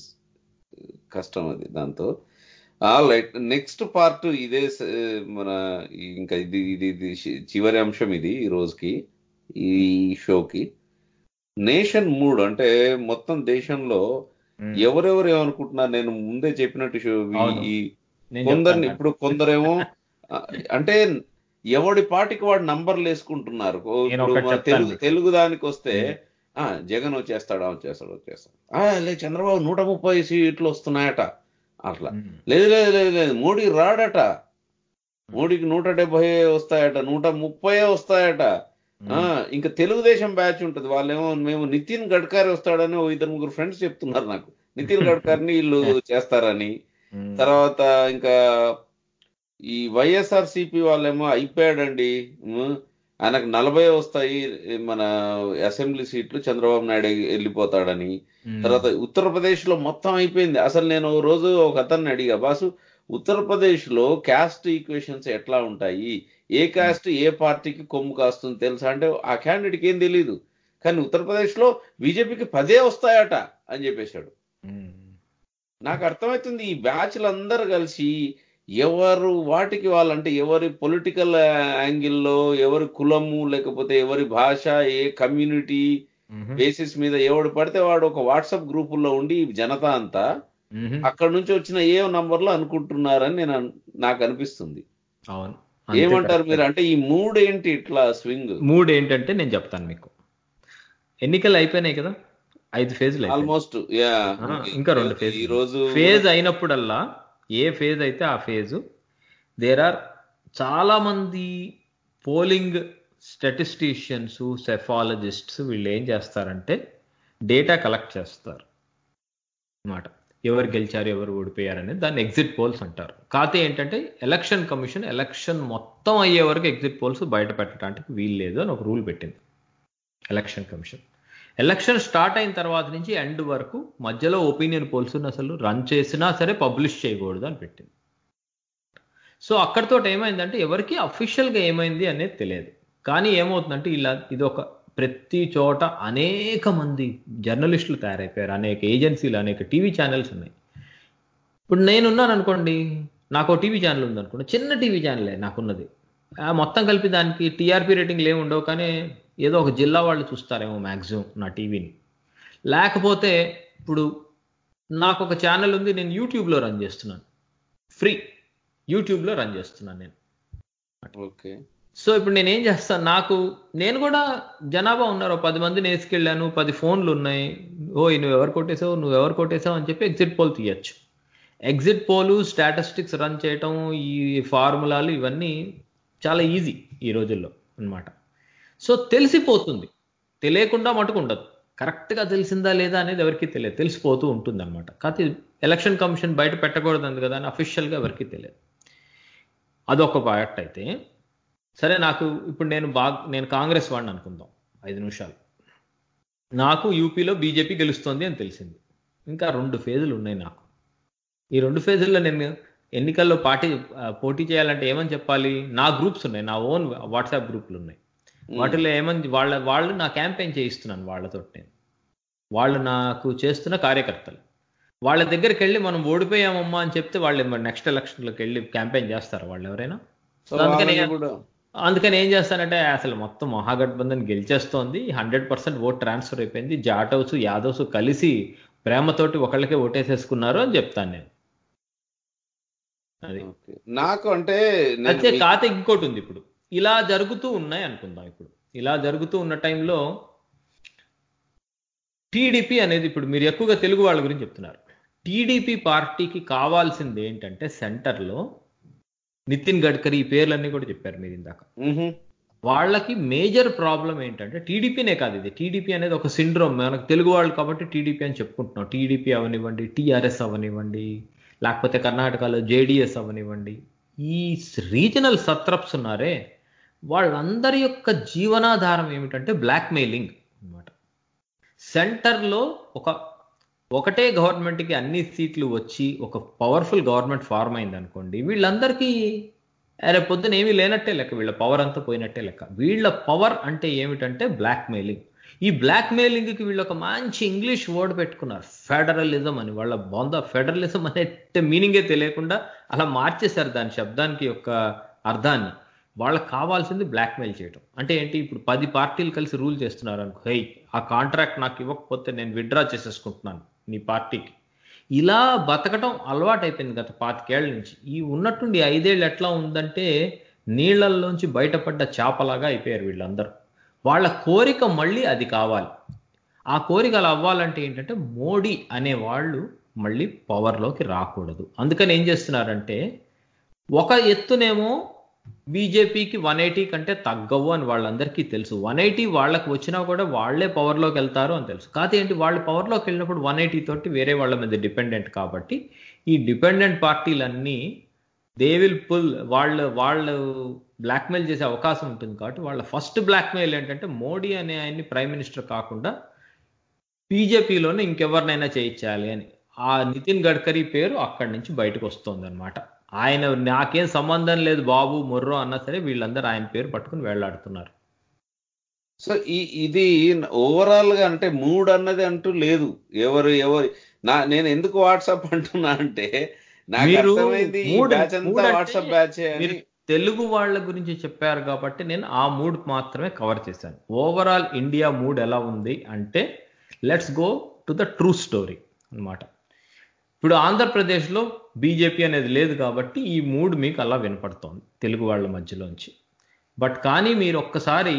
కష్టం అది దాంతో రైట్ నెక్స్ట్ పార్ట్ ఇదే స- మన ఈ- ఇంకా ఇది ఇది ఇది చి- చివరి అంశం ఇది ఈ రోజుకి ఈ షోకి నేషన్ మూడ్ అంటే మొత్తం దేశంలో ఎవరెవరు ఏమనుకుంటున్నారు నేను ముందే చెప్పినట్టు షో ఈ- అవును. ఈ నేను కొందరిని చెప్తాను. ఇప్పుడు కొందరేమో ఆ, అంటే ఎవడి పాటికి వాడు నంబర్లు వేసుకుంటున్నారు ఓ, నేను ఇప్పుడు ఒకటి మన చెప్తాను తెలుగు మీకు. తెలుగు దానికి వస్తే ఆ జగన్ వచ్చేస్తాడా వచ్చేస్తాడు వచ్చేస్తాడు ఆ, లే చంద్రబాబు నూట ముప్పై సీట్లు వస్తున్నాయట అట్లా మ్మ్. లేదు లేదు లేదు లేదు మోడీ రాడట మోడీకి నూట డెబ్బై వస్తాయట నూట ముప్పై వస్తాయట ఆ ఇంకా తెలుగుదేశం బ్యాచ్ ఉంటది వాళ్ళేమో మేము నితిన్ గడ్కరీ వస్తాడని ఓ ఇద్దరు ముగ్గురు ఫ్రెండ్స్ చెప్తున్నారు నాకు నితిన్ గడ్కరీని వీళ్ళు చేస్తారని మ్మ్. తర్వాత ఇంకా ఈ వైఎస్ఆర్ సిపి వాళ్ళేమో అయిపోయాడండి ఉమ్, ఆయనకు నలభై వస్తాయి మన అసెంబ్లీ సీట్లు చంద్రబాబు నాయుడు వెళ్ళిపోతాడని మ్మ్. తర్వాత ఉత్తరప్రదేశ్ లో మొత్తం అయిపోయింది అసలు నేను ఓ రోజు ఒక అతన్ని అడిగా బాసు ఉత్తరప్రదేశ్ లో క్యాస్ట్ ఈక్వేషన్స్ ఎట్లా ఉంటాయి ఏ క్యాస్ట్ ఏ పార్టీకి కొమ్ము కాస్తుంది తెలుసా అంటే ఆ క్యాండిడేట్కి ఏం తెలియదు కానీ ఉత్తరప్రదేశ్ లో బీజేపీకి పదే వస్తాయట అని చెప్పేశాడు మ్మ్. నాకు అర్థమవుతుంది ఈ బ్యాచ్లు అందరూ కలిసి ఎవరు వాటికి వాళ్ళంటే ఎవరి పొలిటికల్ యాంగిల్లో ఎవరి కులము లేకపోతే ఎవరి భాష ఏ కమ్యూనిటీ మ్మ్. బేసిస్ మీద ఎవడు పడితే వాడు ఒక వాట్సాప్ గ్రూపుల్లో ఉండి ఈ జనతా అంతా మ్మ్. అక్కడ నుంచి వచ్చిన ఏ నంబర్లో అనుకుంటున్నారని నేను అన్- నాకు అనిపిస్తుంది అవును ఏమంటారు అంతే మీరు అంటే ఈ మూడు ఏంటి ఇట్లా స్వింగ్ మూడు ఏంటంటే నేను చెప్తాను మీకు ఎన్నికలు అయిపోయినాయి కదా ఐదు ఫేజ్లు అయిపోయినాయి. ఆల్మోస్ట్ యా ఆ, ఇంకా రెండు ఫేజ్ ఈ రోజు ఫేజ్ అయినప్పుడల్లా ఏ ఫేజ్ అయితే ఆ ఫేజ్ దేర్ ఆర్ చాలా మంది పోలింగ్ స్టాటిస్టీషియన్స్ సెఫాలజిస్ట్స్ వీళ్ళు ఏం చేస్తారంటే డేటా కలెక్ట్ చేస్తారు అన్నమాట ఎవరు గెలిచారు ఎవరు ఓడిపోయారు అనేది దాన్ని ఎగ్జిట్ పోల్స్ అంటారు కాకపోతే ఏంటంటే ఎలక్షన్ కమిషన్ ఎలక్షన్ మొత్తం అయ్యే వరకు ఎగ్జిట్ పోల్స్ బయట పెట్టడానికి వీలు లేదు అని ఒక రూల్ పెట్టింది ఎలక్షన్ కమిషన్ ఎలక్షన్ స్టార్ట్ అయిన తర్వాత నుంచి ఎండ్ వరకు మధ్యలో ఒపీనియన్ పోల్స్ అసలు రన్ చేసినా సరే పబ్లిష్ చేయకూడదు అని పెట్టింది సో అక్కడితో ఏమైందంటే ఎవరికి అఫీషియల్గా ఏమైంది అనేది తెలియదు కానీ ఏమవుతుందంటే ఇలా ఇది ఒక ప్రతి చోట అనేక మంది జర్నలిస్టులు తయారైపోయారు అనేక ఏజెన్సీలు అనేక టీవీ ఛానల్స్ ఉన్నాయి ఇప్పుడు నేనున్నాను అనుకోండి నాకు టీవీ ఛానల్ ఉంది అనుకోండి చిన్న టీవీ ఛానలే నాకున్నది ఆ మొత్తం కలిపి దానికి టీఆర్పీ రేటింగ్లు ఏమి ఉండవు కానీ ఏదో ఒక జిల్లా వాళ్ళు చూస్తారేమో మ్యాక్సిమం నా టీవీని లేకపోతే ఇప్పుడు నాకు ఒక ఛానల్ ఉంది నేను యూట్యూబ్లో రన్ చేస్తున్నాను ఫ్రీ యూట్యూబ్లో రన్ చేస్తున్నాను నేను ఓకే సో ఇప్పుడు నేను ఏం చేస్తాను నాకు నేను కూడా జనాభా ఉన్నారు ఓ పది మందిని వేసుకెళ్ళాను పది ఫోన్లు ఉన్నాయి ఓ నువ్వు ఎవరు కొట్టేసావు నువ్వు ఎవరు కొట్టేసావు అని చెప్పి ఎగ్జిట్ పోల్ తీయచ్చు ఎగ్జిట్ పోలు స్టాటిస్టిక్స్ రన్ చేయటం ఈ ఫార్ములాలు ఇవన్నీ చాలా ఈజీ ఈ రోజుల్లో అన్నమాట సో తెలిసిపోతుంది తెలియకుండా మటుకు ఉండదు కరెక్ట్గా తెలిసిందా లేదా అనేది ఎవరికి తెలియదు తెలిసిపోతూ ఉంటుంది అనమాట కాకపోతే ఎలక్షన్ కమిషన్ బయట పెట్టకూడదు అంది కదా అని అఫీషియల్గా ఎవరికి తెలియదు అదొక పార్ట్ అయితే సరే నాకు ఇప్పుడు నేను బాగా నేను కాంగ్రెస్ వాడిని అనుకుందాం ఐదు నిమిషాలు నాకు యూపీలో బీజేపీ గెలుస్తోంది అని తెలిసింది ఇంకా రెండు ఫేజులు ఉన్నాయి నాకు ఈ రెండు ఫేజుల్లో నేను ఎన్నికల్లో పార్టీ ఆ, పోటీ చేయాలంటే ఏమని చెప్పాలి నా గ్రూప్స్ ఉన్నాయి నా ఓన్ వాట్సాప్ గ్రూపులు ఉన్నాయి వాటిలో ఏమని వాళ్ళ వాళ్ళు నా క్యాంపెయిన్ చేయిస్తున్నాను వాళ్ళతో నేను వాళ్ళు నాకు చేస్తున్న కార్యకర్తలు వాళ్ళ దగ్గరికి వెళ్ళి మనం ఓడిపోయామమ్మా అని చెప్తే వాళ్ళు నెక్స్ట్ ఎలక్షన్లోకి వెళ్ళి క్యాంపెయిన్ చేస్తారు వాళ్ళు ఎవరైనా సో అందుకని వాళ్ళని కూడా అందుకని ఏం చేస్తానంటే అసలు మొత్తం మహాగఠబంధన్ గెలిచేస్తోంది హండ్రెడ్ పర్సెంట్ ఓట్ ట్రాన్స్ఫర్ అయిపోయింది జాటవ్స్ యాదవ్స్ కలిసి ప్రేమతోటి ఒకళ్ళకే ఓటేసేసుకున్నారు అని చెప్తాను నేను అది ఓకే. నాకు అంటే నేను అయితే మీ- కాతే ఇంకోటి ఉంది ఇప్పుడు ఇలా జరుగుతూ ఉన్నాయి అనుకుందాం ఇప్పుడు ఇలా జరుగుతూ ఉన్న టైంలో టీడీపీ అనేది ఇప్పుడు మీరు ఎక్కువగా తెలుగు వాళ్ళ గురించి చెప్తున్నారు టీడీపీ పార్టీకి కావాల్సింది ఏంటంటే సెంటర్లో నితిన్ గడ్కరీ ఈ పేర్లన్నీ కూడా చెప్పారు మీరు ఇందాక మ్హూ. వాళ్ళకి మేజర్ ప్రాబ్లం ఏంటంటే టీడీపీనే కాదు ఇది టీడీపీ అనేది ఒక సిండ్రోమ్ మనకు తెలుగు వాళ్ళు కాబట్టి టీడీపీ అని చెప్పుకుంటున్నాం టీడీపీ అవనివ్వండి టీఆర్ఎస్ అవనివ్వండి లేకపోతే కర్ణాటకలో జేడిఎస్ అవనివ్వండి ఈ రీజనల్ సత్రప్స్ ఉన్నారే వాళ్ళందరి యొక్క జీవనాధారం ఏమిటంటే బ్లాక్మెయిలింగ్ అన్నమాట సెంటర్లో ఒక ఒకటే గవర్నమెంట్కి అన్ని సీట్లు వచ్చి ఒక పవర్ఫుల్ గవర్నమెంట్ ఫార్మ్ అయింది అనుకోండి వీళ్ళందరికీ అరే పొద్దున ఏమీ లేనట్టే లెక్క వీళ్ళ పవర్ అంతా పోయినట్టే లెక్క వీళ్ళ పవర్ అంటే ఏమిటంటే బ్లాక్మెయిలింగ్ ఈ బ్లాక్మెయిలింగ్కి వీళ్ళు ఒక మంచి ఇంగ్లీష్ వర్డ్ పెట్టుకున్నారు ఫెడరలిజం అని వాళ్ళ బొంద ఫెడరలిజం అనే మీనింగే తెలియకుండా అలా మార్చేశారు దాని శబ్దానికి యొక్క అర్థాన్ని వాళ్ళకి కావాల్సింది బ్లాక్మెయిల్ చేయడం అంటే ఏంటి ఇప్పుడు పది పార్టీలు కలిసి రూల్ చేస్తున్నారు అనుకో హై ఆ కాంట్రాక్ట్ నాకు ఇవ్వకపోతే నేను విత్డ్రా చేసేసుకుంటున్నాను నీ పార్టీకి ఇలా బతకటం అలవాటు అయిపోయింది గత పాతికేళ్ల నుంచి ఈ ఉన్నట్టుండి ఐదేళ్ళు ఎట్లా ఉందంటే నీళ్లల్లోంచి బయటపడ్డ చేపలాగా అయిపోయారు వీళ్ళందరూ వాళ్ళ కోరిక మళ్ళీ అది కావాలి ఆ కోరిక అలా అవ్వాలంటే ఏంటంటే మోడీ అనే వాళ్ళు మళ్ళీ పవర్లోకి రాకూడదు అందుకని ఏం చేస్తున్నారంటే ఒక ఎత్తునేమో బీజేపీకి వన్ ఎయిటీ కంటే తగ్గవు అని వాళ్ళందరికీ తెలుసు వన్ ఎయిటీ వాళ్ళకి వచ్చినా కూడా వాళ్ళే పవర్లోకి వెళ్తారు అని తెలుసు కాకపోతే ఏంటి వాళ్ళు పవర్లోకి వెళ్ళినప్పుడు వన్ ఎయిటీ తోటి వేరే వాళ్ళ మీద డిపెండెంట్ కాబట్టి ఈ డిపెండెంట్ పార్టీలన్నీ దే విల్ పుల్ వాళ్ళు వాళ్ళు బ్లాక్మెయిల్ చేసే అవకాశం ఉంటుంది కాబట్టి వాళ్ళ ఫస్ట్ బ్లాక్మెయిల్ ఏంటంటే మోడీ అనే ఆయన్ని ప్రైమ్ మినిస్టర్ కాకుండా బీజేపీలోనే ఇంకెవరినైనా చేయించాలి అని ఆ నితిన్ గడ్కరీ పేరు అక్కడి నుంచి బయటకు వస్తుంది అనమాట ఆయన నాకేం సంబంధం లేదు బాబు మొర్రో అన్నా సరే వీళ్ళందరూ ఆయన పేరు పట్టుకుని వేళ్లాడుతున్నారు సో ఈ ఇది ఓవరాల్ గా అంటే మూడ్ అన్నది అంటూ లేదు ఎవరు ఎవరు నా నేను ఎందుకు వాట్సాప్ అంటున్నా అంటే నాకు మీరు అర్థమైంది ఈ మూడ్- బ్యాచ్ మూడ్ అంతా అంటే వాట్సాప్ బ్యాచ్ మీరు అని తెలుగు వాళ్ళ గురించి చెప్పారు కాబట్టి నేను ఆ మూడ్ మాత్రమే కవర్ చేశాను ఓవరాల్ ఇండియా మూడ్ ఎలా ఉంది అంటే let's go to the true story అన్నమాట ఇప్పుడు ఆంధ్రప్రదేశ్లో బీజేపీ అనేది లేదు కాబట్టి ఈ మూడ్ మీకు అలా వినపడుతోంది తెలుగు వాళ్ళ మధ్యలోంచి బట్ కానీ మీరు ఒక్కసారి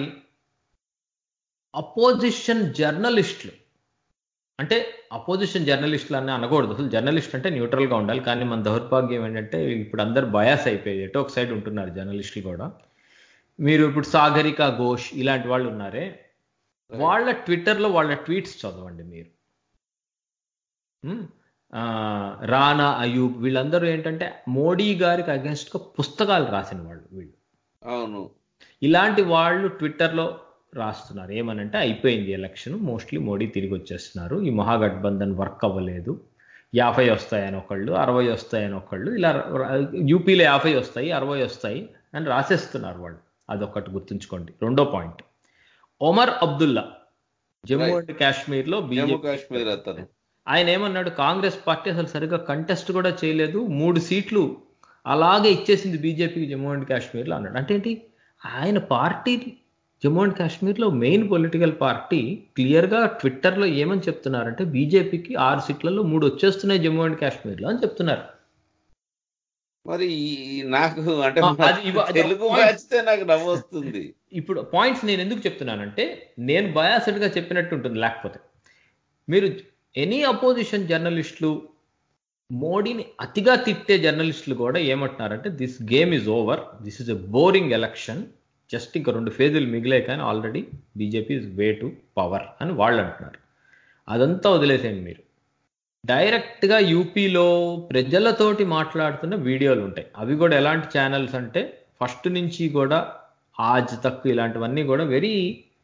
అపోజిషన్ జర్నలిస్టులు అంటే అపోజిషన్ జర్నలిస్టులు అని అనకూడదు అసలు జర్నలిస్ట్ అంటే neutral గా ఉండాలి కానీ మన దౌర్భాగ్యం ఏంటంటే ఇప్పుడు అందరు బయాస్ అయిపోయేది ఎటో ఒక సైడ్ ఉంటున్నారు జర్నలిస్టులు కూడా మీరు ఇప్పుడు సాగరిక ఘోష్ ఇలాంటి వాళ్ళు ఉన్నారే వాళ్ళ ట్విట్టర్లో వాళ్ళ ట్వీట్స్ చదవండి మీరు ఉమ్, ఆ, రానా అయూబ్ వీళ్ళందరూ ఏంటంటే మోడీ గారికి against గా పుస్తకాలు రాసిన వాళ్ళు వీళ్ళు అవును ఇలాంటి వాళ్ళు ట్విట్టర్లో రాస్తున్నారు ఏమనంటే అయిపోయింది ఎలక్షన్ మోస్ట్లీ మోడీ తిరిగి వచ్చేస్తున్నారు ఈ మహాగఠబంధన్ వర్క్ అవ్వలేదు యాభై వస్తాయని ఒకళ్ళు అరవై వస్తాయని ఒకళ్ళు ఇలా యూపీలో యాభై వస్తాయి అరవై వస్తాయి అని రాసేస్తున్నారు వాళ్ళు అదొకటి గుర్తుంచుకోండి రెండో point Omar Abdullah Jammu Right. And కాశ్మీర్లో జమ్మూ బీజేపీ కాశ్మీర్ అతను ఆయన ఏమన్నాడు కాంగ్రెస్ పార్టీ అసలు సరిగ్గా కంటెస్ట్ కూడా చేయలేదు మూడు సీట్లు అలాగే ఇచ్చేసింది బీజేపీకి జమ్మూ అండ్ కాశ్మీర్లో అన్నాడు అంటే ఏంటి ఆయన పార్టీ జమ్మూ అండ్ కాశ్మీర్లో మెయిన్ పొలిటికల్ పార్టీ క్లియర్గా ట్విట్టర్లో ఏమని చెప్తున్నారంటే బీజేపీకి ఆరు సీట్లలో మూడు వచ్చేస్తున్నాయి జమ్మూ అండ్ కాశ్మీర్లో అని చెప్తున్నారు మరి ఈ- నాకు అంటే ఆ, అది ఇవ- అది తెలుగు point. బ్యాచ్ నాకు నవ్వు వస్తుంది ఇప్పుడు పాయింట్స్ నేను ఎందుకు చెప్తున్నానంటే నేను biased గా చెప్పినట్టు ఉంటుంది లేకపోతే మీరు ఎనీ అపోజిషన్ జర్నలిస్టులు మోడీని అతిగా తిట్టే జర్నలిస్టులు కూడా ఏమంటున్నారంటే this game is over this is a boring election just ఇంకా రెండు ఫేజులు మిగిలే కానీ already BJP is way to power అని వాళ్ళు అంటున్నారు అదంతా వదిలేసేయండి మీరు డైరెక్ట్గా యూపీలో ప్రజలతోటి మాట్లాడుతున్న వీడియోలు ఉంటాయి అవి కూడా ఎలాంటి ఛానల్స్ అంటే ఫస్ట్ నుంచి కూడా ఆజ్ తక్ ఇలాంటివన్నీ కూడా very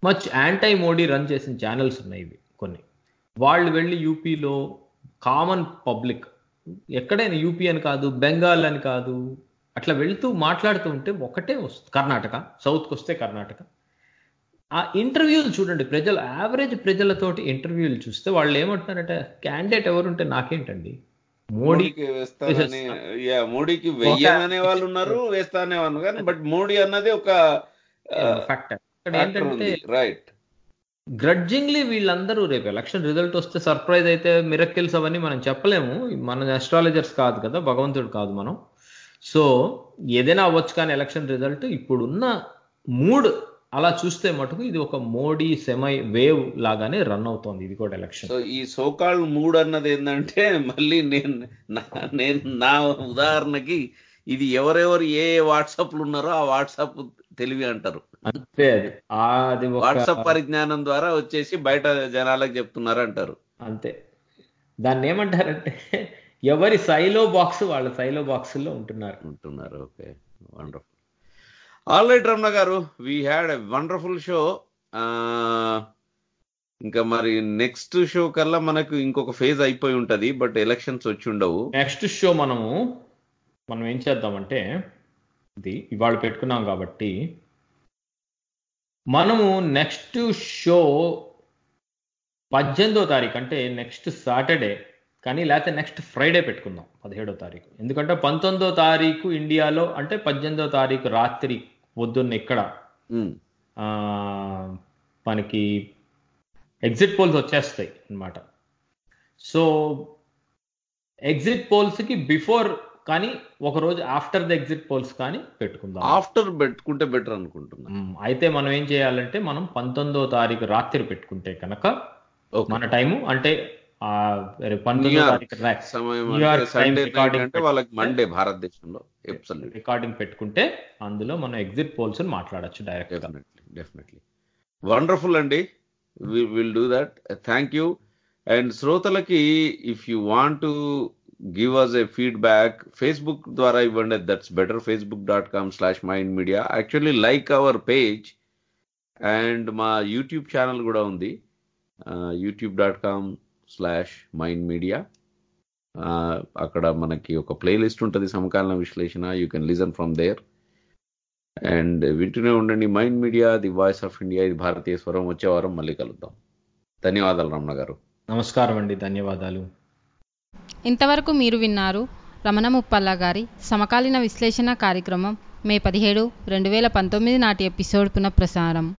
much anti Modi run చేసిన ఛానల్స్ ఉన్నాయి ఇవి కొన్ని వాళ్ళు వెళ్ళి యూపీలో కామన్ పబ్లిక్ ఎక్కడైనా యూపీ అని కాదు బెంగాల్ అని కాదు అట్లా వెళ్తూ మాట్లాడుతూ ఉంటే ఒకటే వస్తుంది కర్ణాటక సౌత్కి వస్తే కర్ణాటక ఆ ఇంటర్వ్యూలు చూడండి ప్రజలు యావరేజ్ ప్రజలతోటి ఇంటర్వ్యూలు చూస్తే వాళ్ళు ఏమంటున్నారంటే క్యాండిడేట్ ఎవరుంటే నాకేంటండి మోడీ మోడీకి వేస్తానని యా మోడీకి వెయ్యననే వాళ్ళు ఉన్నారు వేస్తానే వాళ్ళు కానీ బట్ మోడీ అన్నది ఒక ఫ్యాక్టర్ ఇక్కడ ఏంటంటే రైట్ గ్రడ్జింగ్లీ వీళ్ళందరూ రేపు ఎలక్షన్ రిజల్ట్ వస్తే సర్ప్రైజ్ అయితే మిరక్కిల్స్ అవన్నీ మనం చెప్పలేము మన అస్ట్రాలజర్స్ కాదు కదా భగవంతుడు కాదు మనం సో ఏదైనా అవ్వచ్చు కానీ ఎలక్షన్ రిజల్ట్ ఇప్పుడున్న మూడ్ అలా చూస్తే మటుకు ఇది ఒక మోడీ సెమై వేవ్ లాగానే రన్ అవుతోంది ఇది కూడా ఎలక్షన్ సో ఈ సోకాల్ మూడ్ అన్నది ఏంటంటే మళ్ళీ నేను నా- నేను నా ఉదాహరణకి ఇది ఎవరెవరు ఏ వాట్సాప్లు ఉన్నారో ఆ వాట్సాప్ తెలివి అంటారు అంతే అది అది ఒక వాట్సాప్ పరిజ్ఞానం ద్వారా వచ్చేసి బయట జనాలకు చెప్తున్నారు అంటారు అంతే దాన్ని ఏమంటారంటే ఎవరి సైలో బాక్స్ వాళ్ళ సైలో బాక్స్ లో ఉంటున్నారు ఉంటున్నారు okay wonderful all right Ramana garu we had a wonderful show ఇంకా మరి నెక్స్ట్ షో కల్లా మనకు ఇంకొక ఫేజ్ అయిపోయి ఉంటది బట్ ఎలక్షన్స్ వచ్చి ఉండవు నెక్స్ట్ షో మనము మనం ఏం చేద్దామంటే ఇది ఇవాళ పెట్టుకున్నాం కాబట్టి మనము నెక్స్ట్ షో పద్దెనిమిదో తారీఖు అంటే నెక్స్ట్ సాటర్డే కానీ లేకపోతే నెక్స్ట్ ఫ్రైడే పెట్టుకుందాం పదిహేడో తారీఖు ఎందుకంటే పంతొమ్మిదో తారీఖు ఇండియాలో అంటే పద్దెనిమిదో తారీఖు రాత్రి పొద్దున్న ఇక్కడ ఉమ్, ఆ, మనకి ఎగ్జిట్ పోల్స్ వచ్చేస్తాయి అన్నమాట సో ఎగ్జిట్ పోల్స్ కి బిఫోర్ కానీ ఒక రోజు ఆఫ్టర్ ద ఎగ్జిట్ పోల్స్ కానీ పెట్టుకుందాం ఆఫ్టర్ పెట్టుకుంటే బెటర్ అనుకుంటున్నా మ్, అయితే మనం ఏం చేయాలంటే మనం పంతొమ్మిదో తారీఖు రాత్రి పెట్టుకుంటే కనుక ఓకే మన టైము అంటే ఆ, రే- పంతొమ్మిదో న్యూయార్క్ తారీఖు రా- సమయం New York Sunday time night recording అంటే వాళ్ళకి మండే భారతదేశంలో ఎబ్సల్యూట్ రికార్డింగ్ పెట్టుకుంటే అందులో మనం ఎగ్జిట్ పోల్స్ మాట్లాడొచ్చు డైరెక్ట్ గా డెఫినెట్లీ డెఫినెట్లీ వండర్ఫుల్ అండి will do that thank you and శ్రోతలకి if you want to give us a feedback Facebook ద్వారా ఇవ్వండి that's better Facebook dot com slash mind media actually like our page and మా YouTube channel కూడా ఉంది YouTube dot com slash mind media అక్కడ మనకి ఒక playlist ఉంటుంది సమకాలీన విశ్లేషణ you can listen from there and వింటూనే ఉండండి mind media the voice of India ఇది భారతీయ స్వరం వచ్చే వారం మళ్ళీ కలుద్దాం ధన్యవాదాలు రమణ గారు నమస్కారం అండి ధన్యవాదాలు ఇంతవరకు మీరు విన్నారు రమణ ముప్పల్ల గారి సమకాలీన విశ్లేషణ కార్యక్రమం మే పదిహేడు రెండు వేల పంతొమ్మిది నాటి ఎపిసోడ్ పునఃప్రసారం